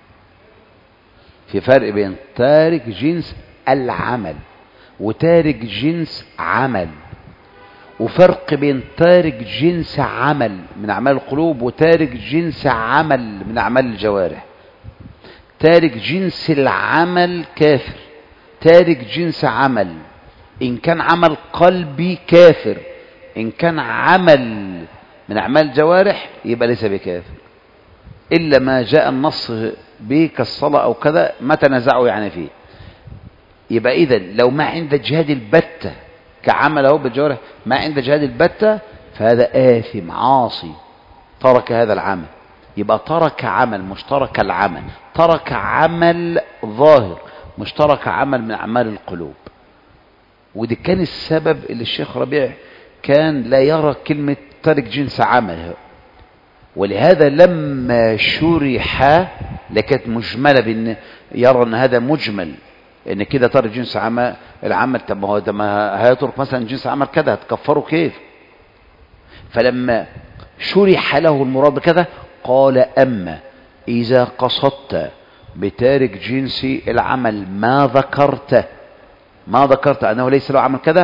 [SPEAKER 1] في فرق بين تارك جنس العمل وتارك جنس عمل وفرق بين تارك جنس عمل من اعمال القلوب وتارك جنس عمل من اعمال الجوارح تارك جنس العمل كافر تارك جنس عمل إن كان عمل قلبي كافر إن كان عمل من أعمال الجوارح يبقى ليس بكافر إلا ما جاء النص به كالصلاة أو كذا ما تنازعوا يعني فيه يبقى إذا لو ما عند جهاد البتة كعمل أهو بالجوارح ما عند جهاد البتة فهذا آثم عاصي ترك هذا العمل يبقى ترك عمل مش ترك العمل ترك عمل ظاهر مش ترك عمل من أعمال القلوب ودي كان السبب اللي الشيخ ربيع كان لا يرى كلمة ترك جنس عمل ولهذا لما شرح لكانت مجملة بأن يرى أن هذا مجمل ان كده ترك جنس عمل العمل طب ما هو ده ما هيترك مثلا جنس عمل كده هتكفره كيف فلما شرح له المراد بكذا قال اما اذا قصدت بتارك جنس العمل ما ذكرت ما ذكرت انه ليس له عمل كذا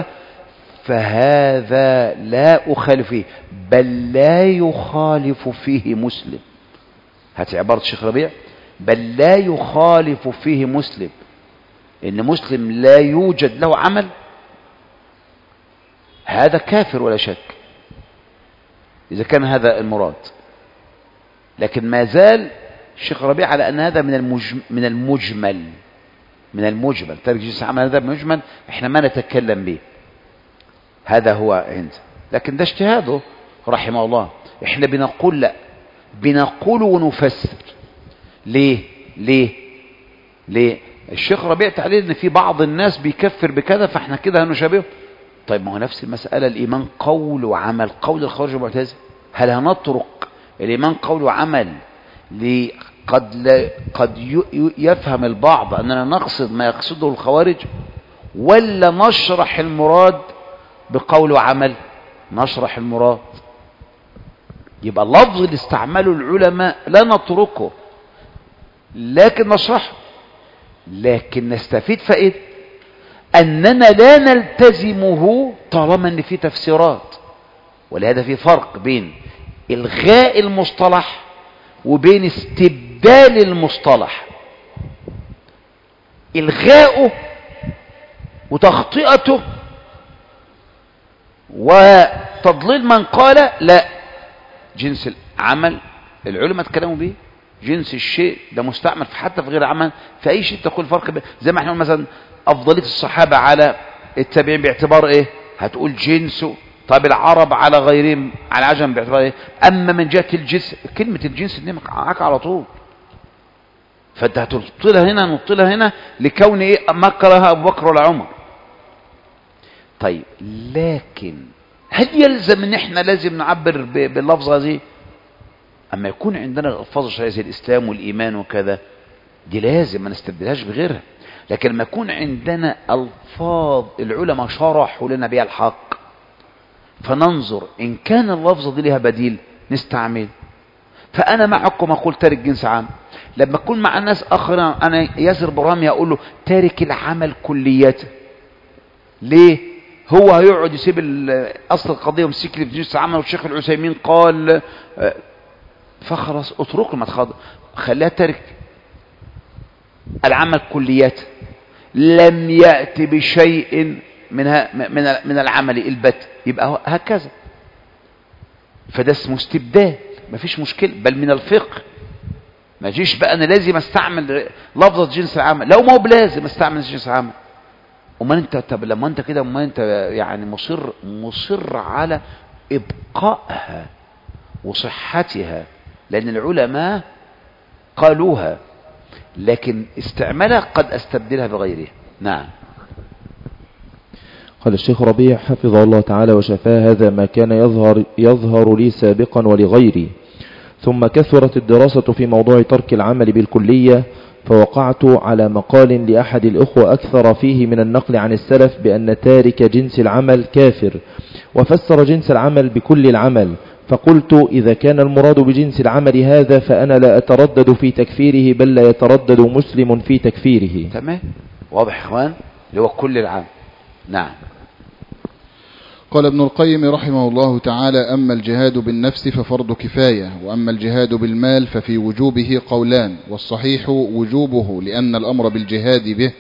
[SPEAKER 1] فهذا لا اخالف فيه بل لا يخالف فيه مسلم هاتي عبارة الشيخ ربيع بل لا يخالف فيه مسلم ان مسلم لا يوجد له عمل هذا كافر ولا شك اذا كان هذا المراد لكن ما زال الشيخ ربيع على ان هذا من المجمل من المجمل من المجمل ترك جنس عمل هذا مجمل احنا ما نتكلم به هذا هو عند لكن ده اجتهاده رحمه الله احنا بنقول لا بنقول ونفسر ليه ليه ليه الشيخ ربيع تعليل ان في بعض الناس بيكفر بكذا فاحنا كده هنشابهه طيب ما هو نفس المسألة الإيمان قول وعمل قول الخوارج المعتزلة هل هنطرق الإيمان قول وعمل قد لا قد يفهم البعض أننا نقصد ما يقصده الخوارج ولا نشرح المراد بقول وعمل نشرح المراد يبقى اللفظ اللي استعمله العلماء لا نتركه لكن نشرحه لكن نستفيد فائدة أننا لا نلتزمه طالما أن في تفسيرات ولهذا في فرق بين إلغاء المصطلح وبين استبدال المصطلح إلغاؤه وتخطئته وتضليل من قال لا جنس العمل العلماء اتكلموا به جنس الشيء ده مستعمل في حتى في غير عمل في اي شيء تقول فرق بين زي ما احنا نقول مثلا افضليه الصحابه على التابعين باعتبار ايه هتقول جنسه طب العرب على غيرهم على العجم باعتبار ايه اما من جهه الجنس كلمه الجنس دي معاك على طول فانت هتبطلها هنا نبطلها هنا لكون ايه ما كرهها ابو بكر ولا عمر طيب لكن هل يلزم ان احنا لازم نعبر باللفظه دي اما يكون عندنا الالفاظ الشرعيه زي الاسلام والايمان وكذا دي لازم ما نستبدلهاش بغيرها لكن لما يكون عندنا الفاظ العلماء شرحوا لنا بها الحق فننظر ان كان اللفظه دي لها بديل نستعمل فانا معكم اقول تارك جنس عام لما اكون مع الناس اخر انا ياسر برامي اقول له تارك العمل كليته ليه هو هيقعد يسيب اصل القضيه ومسك لي في جنس عمل والشيخ العثيمين قال فخلاص اترك ما تخاض خليها ترك العمل كليات لم يأتي بشيء من من من العمل البت يبقى هكذا فده اسمه استبدال مفيش مشكلة بل من الفقه ما جيش بقى انا لازم استعمل لفظة جنس العمل لو ما هو بلازم استعمل جنس العمل امال انت طب لما انت كده امال انت يعني مصر مصر على ابقائها وصحتها لأن العلماء قالوها لكن استعمالها قد استبدلها بغيرها نعم
[SPEAKER 3] قال الشيخ ربيع حفظه الله تعالى وشفاه هذا ما كان يظهر, يظهر لي سابقا ولغيري ثم كثرت الدراسة في موضوع ترك العمل بالكلية فوقعت على مقال لأحد الأخوة أكثر فيه من النقل عن السلف بأن تارك جنس العمل كافر وفسر جنس العمل بكل العمل فقلت إذا كان المراد بجنس العمل هذا فأنا لا أتردد في تكفيره بل لا يتردد مسلم في تكفيره
[SPEAKER 1] تمام واضح يا اخوان اللي هو كل العام نعم
[SPEAKER 2] قال ابن القيم رحمه الله تعالى أما الجهاد بالنفس ففرض كفاية وأما الجهاد بالمال ففي وجوبه قولان والصحيح وجوبه لأن الأمر بالجهاد به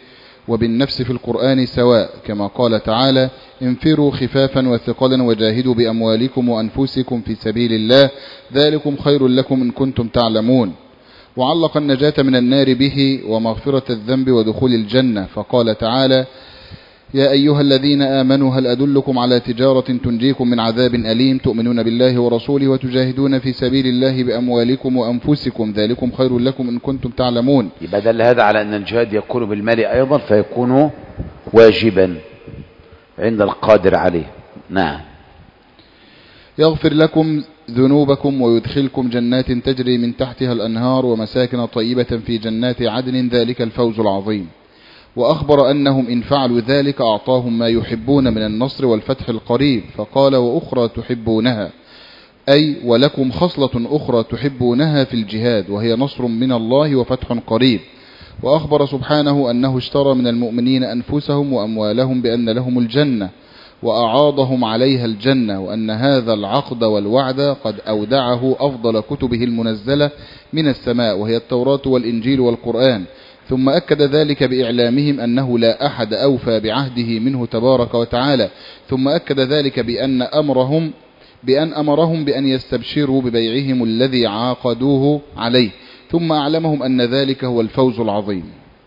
[SPEAKER 2] وبالنفس في القرآن سواء كما قال تعالى انفروا خفافا وثقلا وجاهدوا بأموالكم وأنفسكم في سبيل الله ذلكم خير لكم إن كنتم تعلمون وعلق النجاة من النار به ومغفرة الذنب ودخول الجنة فقال تعالى يا أيها الذين آمنوا هل أدلكم على تجارة تنجيكم من عذاب أليم تؤمنون بالله ورسوله وتجاهدون في سبيل الله بأموالكم وأنفسكم ذلكم خير لكم إن كنتم تعلمون
[SPEAKER 1] يبقى دل هذا على أن الجهاد يكون بالمال أيضا فيكون واجبا عند القادر عليه نعم
[SPEAKER 2] يغفر لكم ذنوبكم ويدخلكم جنات تجري من تحتها الأنهار ومساكن طيبة في جنات عدن ذلك الفوز العظيم وأخبر أنهم إن فعلوا ذلك أعطاهم ما يحبون من النصر والفتح القريب فقال وأخرى تحبونها أي ولكم خصلة أخرى تحبونها في الجهاد وهي نصر من الله وفتح قريب وأخبر سبحانه أنه اشترى من المؤمنين أنفسهم وأموالهم بأن لهم الجنة وأعاضهم عليها الجنة وأن هذا العقد والوعد قد أودعه أفضل كتبه المنزلة من السماء وهي التوراة والإنجيل والقرآن ثم أكد ذلك بإعلامهم أنه لا أحد أوفى بعهده منه تبارك وتعالى ثم أكد ذلك بأن أمرهم بأن أمرهم بأن يستبشروا ببيعهم الذي عاقدوه عليه ثم أعلمهم أن ذلك هو الفوز العظيم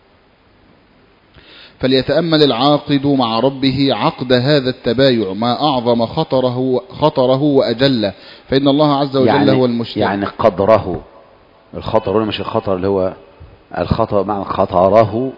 [SPEAKER 2] فليتأمل العاقد مع ربه عقد هذا التبايع ما أعظم خطره, خطره وأجله فإن الله عز وجل
[SPEAKER 1] يعني
[SPEAKER 2] هو المشتري
[SPEAKER 1] يعني قدره الخطر هنا مش الخطر اللي هو الخطر معنى خطره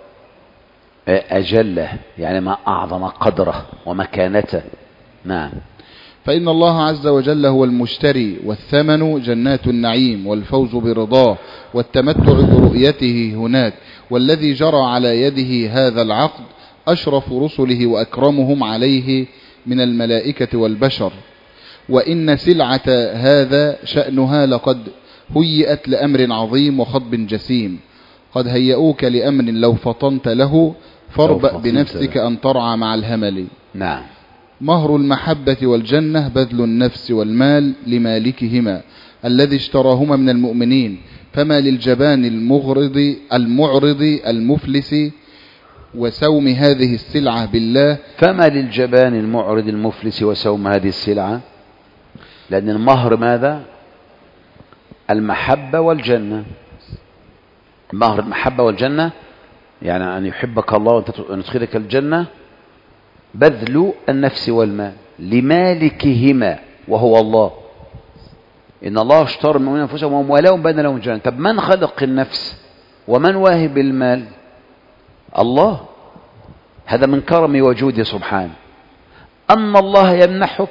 [SPEAKER 1] وأجله يعني ما أعظم قدره ومكانته نعم
[SPEAKER 2] فإن الله عز وجل هو المشتري والثمن جنات النعيم والفوز برضاه والتمتع برؤيته هناك والذي جرى على يده هذا العقد أشرف رسله وأكرمهم عليه من الملائكة والبشر وإن سلعة هذا شأنها لقد هيئت لأمر عظيم وخطب جسيم قد هيئوك لأمر لو فطنت له فاربأ
[SPEAKER 1] فطنت
[SPEAKER 2] بنفسك
[SPEAKER 1] له.
[SPEAKER 2] أن ترعى مع الهمل
[SPEAKER 1] نعم
[SPEAKER 2] مهر المحبة والجنة بذل النفس والمال لمالكهما الذي اشتراهما من المؤمنين فما للجبان المغرض المعرض المفلس وسوم هذه السلعة بالله
[SPEAKER 1] فما للجبان المعرض المفلس وسوم هذه السلعة لأن المهر ماذا المحبة والجنة مهر المحبة والجنة يعني أن يحبك الله وأن يدخلك الجنة بذل النفس والمال لمالكهما وهو الله إن الله اشترى من أنفسهم وأموالهم بأن لهم الجنة طب من خلق النفس ومن واهب المال الله هذا من كرم وجوده سبحانه أن الله يمنحك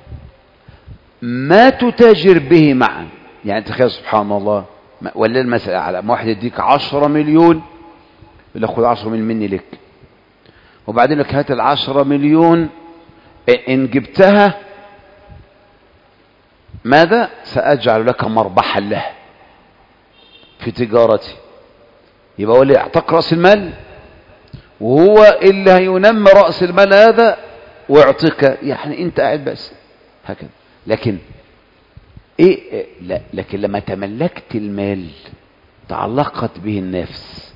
[SPEAKER 1] ما تتاجر به معا يعني تخيل سبحان الله ما- ولا المسألة على ما واحد يديك عشرة مليون يقول لك خذ عشرة مليون مني لك وبعدين لك هات العشرة مليون إ- إن جبتها ماذا سأجعل لك مربحا له في تجارتي يبقى هو اللي يعطيك رأس المال وهو اللي هينمي رأس المال هذا ويعطيك يعني انت قاعد بس هكذا لكن ايه إيه، لا لكن لما تملكت المال تعلقت به النفس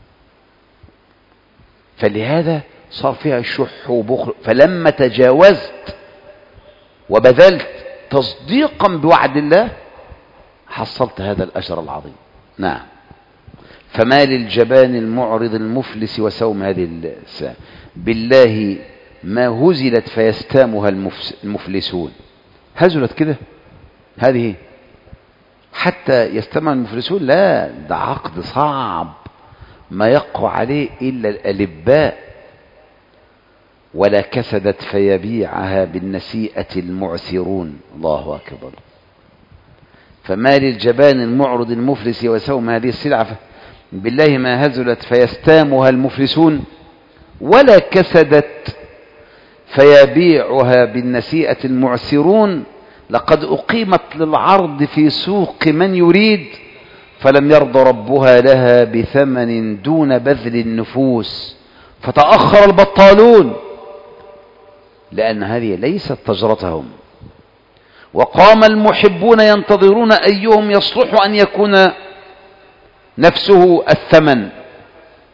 [SPEAKER 1] فلهذا صار فيها الشح وبخل فلما تجاوزت وبذلت تصديقا بوعد الله حصلت هذا الأجر العظيم نعم فما للجبان المعرض المفلس وسوم هذه الساعة بالله ما هزلت فيستامها المفس- المفلسون هزلت كده هذه حتى يستمع المفلسون لا ده عقد صعب ما يقع عليه إلا الألباء ولا كسدت فيبيعها بالنسيئة المعسرون الله أكبر فما للجبان المعرض المفلس وسوم هذه السلعة ف- بالله ما هزلت فيستامها المفلسون ولا كسدت فيبيعها بالنسيئة المعسرون لقد أقيمت للعرض في سوق من يريد فلم يرض ربها لها بثمن دون بذل النفوس فتأخر البطالون لأن هذه ليست تجرتهم وقام المحبون ينتظرون أيهم يصلح أن يكون نفسه الثمن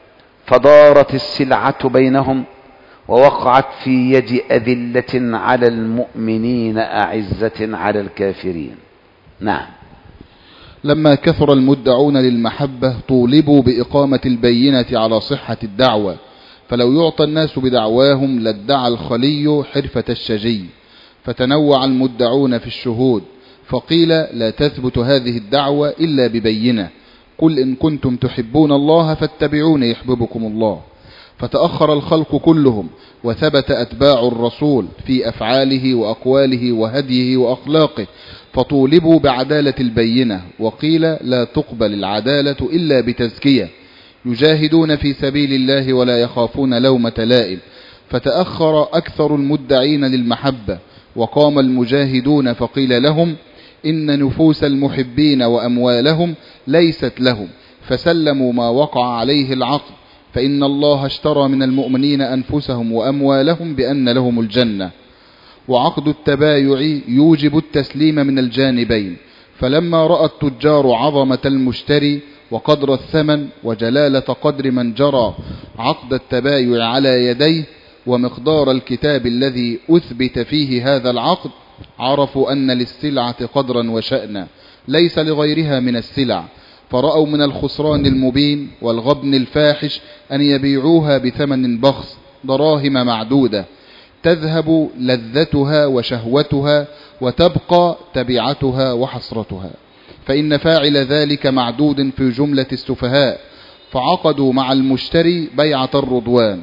[SPEAKER 1] فدارت السلعة بينهم ووقعت في يد أذلة على المؤمنين أعزة على الكافرين نعم
[SPEAKER 2] لما كثر المدعون للمحبة طولبوا بإقامة البينة على صحة الدعوة فلو يعطى الناس بدعواهم لادعى الخلي حرفة الشجي فتنوع المدعون في الشهود فقيل لا تثبت هذه الدعوة إلا ببينة قل إن كنتم تحبون الله فاتبعون يحببكم الله فتأخر الخلق كلهم وثبت أتباع الرسول في أفعاله وأقواله وهديه وأخلاقه فطولبوا بعدالة البينة وقيل لا تقبل العدالة إلا بتزكية يجاهدون في سبيل الله ولا يخافون لومة لائم فتأخر أكثر المدعين للمحبة وقام المجاهدون فقيل لهم إن نفوس المحبين وأموالهم ليست لهم فسلموا ما وقع عليه العقد فإن الله اشترى من المؤمنين أنفسهم وأموالهم بأن لهم الجنة وعقد التبايع يوجب التسليم من الجانبين فلما رأى التجار عظمة المشتري وقدر الثمن وجلالة قدر من جرى عقد التبايع على يديه ومقدار الكتاب الذي أثبت فيه هذا العقد عرفوا أن للسلعة قدرا وشأنا ليس لغيرها من السلع فرأوا من الخسران المبين والغبن الفاحش أن يبيعوها بثمن بخس دراهم معدودة تذهب لذتها وشهوتها وتبقى تبعتها وحسرتها فإن فاعل ذلك معدود في جملة السفهاء فعقدوا مع المشتري بيعة الرضوان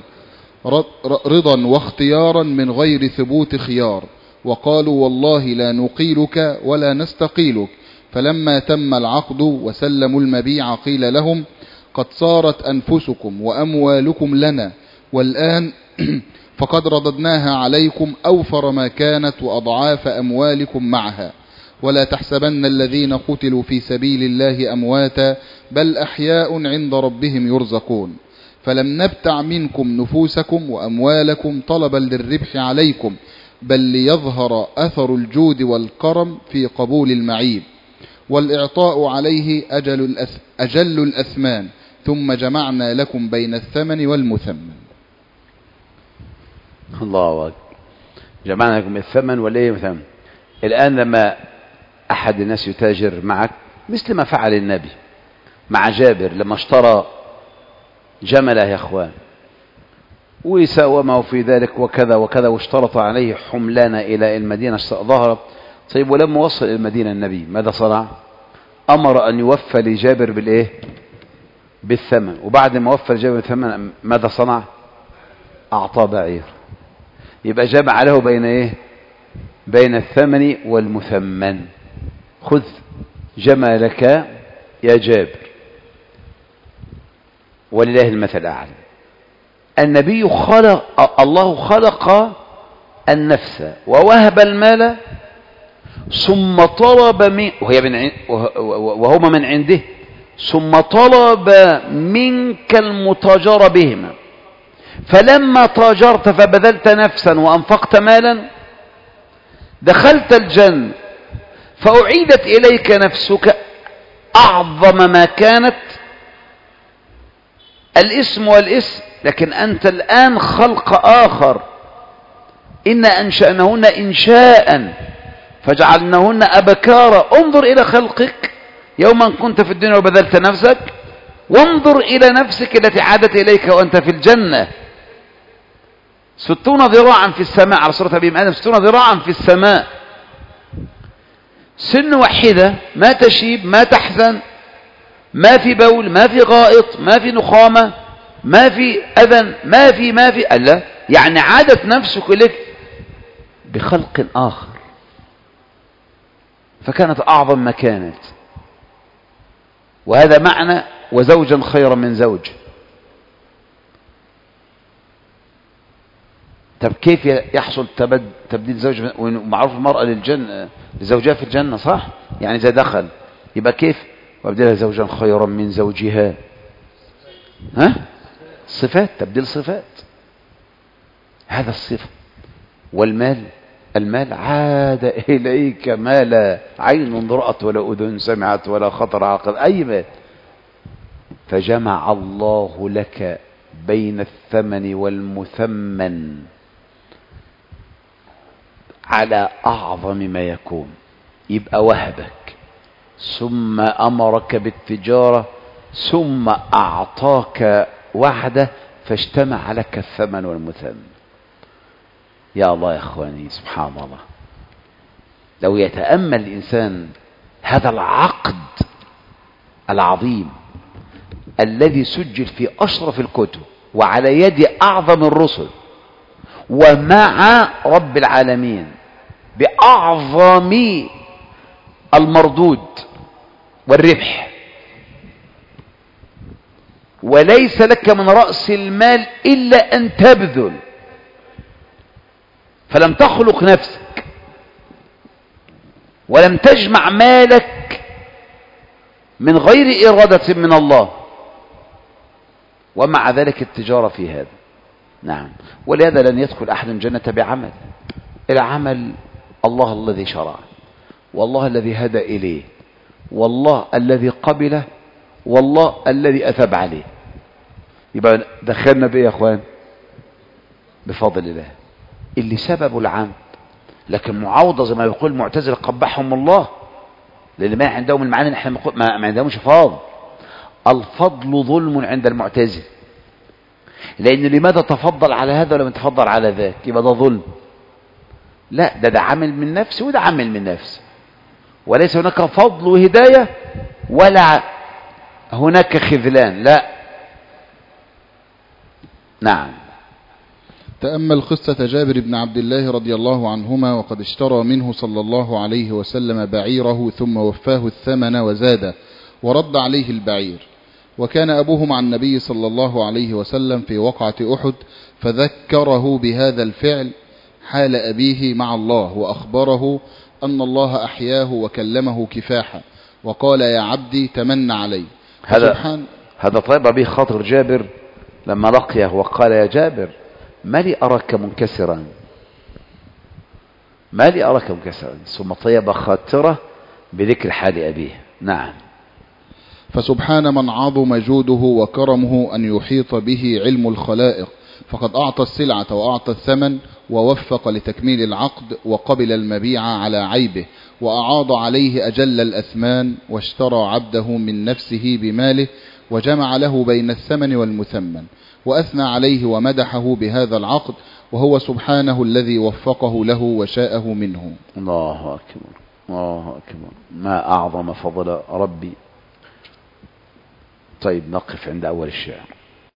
[SPEAKER 2] رضا واختيارا من غير ثبوت خيار وقالوا والله لا نقيلك ولا نستقيلك فلما تم العقد وسلموا المبيع قيل لهم قد صارت أنفسكم وأموالكم لنا والآن فقد رددناها عليكم أوفر ما كانت وأضعاف أموالكم معها ولا تحسبن الذين قتلوا في سبيل الله أمواتا بل أحياء عند ربهم يرزقون فلم نبتع منكم نفوسكم وأموالكم طلبا للربح عليكم بل ليظهر أثر الجود والكرم في قبول المعيب والإعطاء عليه أجل, الأث... أجل الأثمان ثم جمعنا لكم بين الثمن والمثمن
[SPEAKER 1] الله أكبر جمعنا لكم الثمن والإيه مثلا الآن لما أحد الناس يتاجر معك مثل ما فعل النبي مع جابر لما اشترى جمله يا اخوان وساومه في ذلك وكذا وكذا واشترط عليه حملان الى المدينه ظهرت طيب ولما وصل الى المدينه النبي ماذا صنع؟ امر ان يوفى لجابر بالايه؟ بالثمن وبعد ما وفى لجابر بالثمن ماذا صنع؟ اعطاه بعير يبقى جمع له بين ايه؟ بين الثمن والمثمن خذ جملك يا جابر ولله المثل الأعلى النبي خلق الله خلق النفس ووهب المال ثم طلب من وهي من وهما من عنده ثم طلب منك المتاجرة بهما فلما تاجرت فبذلت نفسا وأنفقت مالا دخلت الجنة فأعيدت إليك نفسك أعظم ما كانت الاسم والاسم لكن أنت الآن خلق آخر إن أنشأنهن إنشاء فجعلنهن أبكارا انظر إلى خلقك يوما كنت في الدنيا وبذلت نفسك وانظر إلى نفسك التي عادت إليك وأنت في الجنة ستون ذراعا في السماء على صورة أبي آدم ستون ذراعا في السماء سن واحدة ما تشيب ما تحزن ما في بول ما في غائط ما في نخامة ما في أذن ما في ما في ألا يعني عادت نفسك لك بخلق آخر فكانت أعظم ما كانت وهذا معنى وزوجا خيرا من زوج طب كيف يحصل تبد تبديل زوج ومعروف المرأة للجنة لزوجها في الجنة صح يعني إذا دخل يبقى كيف وابدلها زوجا خيرا من زوجها ها صفات تبديل صفات هذا الصفة والمال المال عاد إليك ما لا عين رأت ولا أذن سمعت ولا خطر على قلب أي مال فجمع الله لك بين الثمن والمثمن على أعظم ما يكون يبقى وهبك ثم أمرك بالتجارة ثم أعطاك وعده فاجتمع لك الثمن والمثمن يا الله يا اخواني سبحان الله لو يتامل الانسان هذا العقد العظيم الذي سجل في اشرف الكتب وعلى يد اعظم الرسل ومع رب العالمين باعظم المردود والربح وليس لك من راس المال الا ان تبذل فلم تخلق نفسك ولم تجمع مالك من غير إرادة من الله ومع ذلك التجارة في هذا نعم ولهذا لن يدخل أحد الجنة بعمل العمل الله الذي شرع والله الذي هدى إليه والله الذي قبله والله الذي أثب عليه يبقى دخلنا بإيه يا أخوان بفضل الله اللي سببه العمد لكن معاوضة زي ما يقول المعتزلة قبحهم الله لأن ما عندهم المعاني احنا ما, ما عندهمش فاضل الفضل ظلم عند المعتزل لأن لماذا تفضل على هذا ولم تفضل على ذاك يبقى ده ظلم لا ده ده عمل من نفس وده عمل من نفس وليس هناك فضل وهداية ولا هناك خذلان لا نعم
[SPEAKER 2] تأمل قصة جابر بن عبد الله رضي الله عنهما وقد اشترى منه صلى الله عليه وسلم بعيره ثم وفاه الثمن وزاد ورد عليه البعير وكان أبوه مع النبي صلى الله عليه وسلم في وقعة أحد فذكره بهذا الفعل حال أبيه مع الله وأخبره أن الله أحياه وكلمه كفاحا وقال يا عبدي تمن علي
[SPEAKER 1] هذا
[SPEAKER 2] فسبحان
[SPEAKER 1] هذا طيب به خاطر جابر لما لقيه وقال يا جابر ما لي أراك منكسرا ما لي أراك منكسرا ثم طيب خاطره بذكر حال أبيه نعم
[SPEAKER 2] فسبحان من عظم جوده وكرمه أن يحيط به علم الخلائق فقد أعطى السلعة وأعطى الثمن ووفق لتكميل العقد وقبل المبيع على عيبه وأعاض عليه أجل الأثمان واشترى عبده من نفسه بماله وجمع له بين الثمن والمثمن وأثنى عليه ومدحه بهذا العقد وهو سبحانه الذي وفقه له وشاءه منه
[SPEAKER 1] الله أكبر الله أكبر ما أعظم فضل ربي طيب نقف عند أول الشعر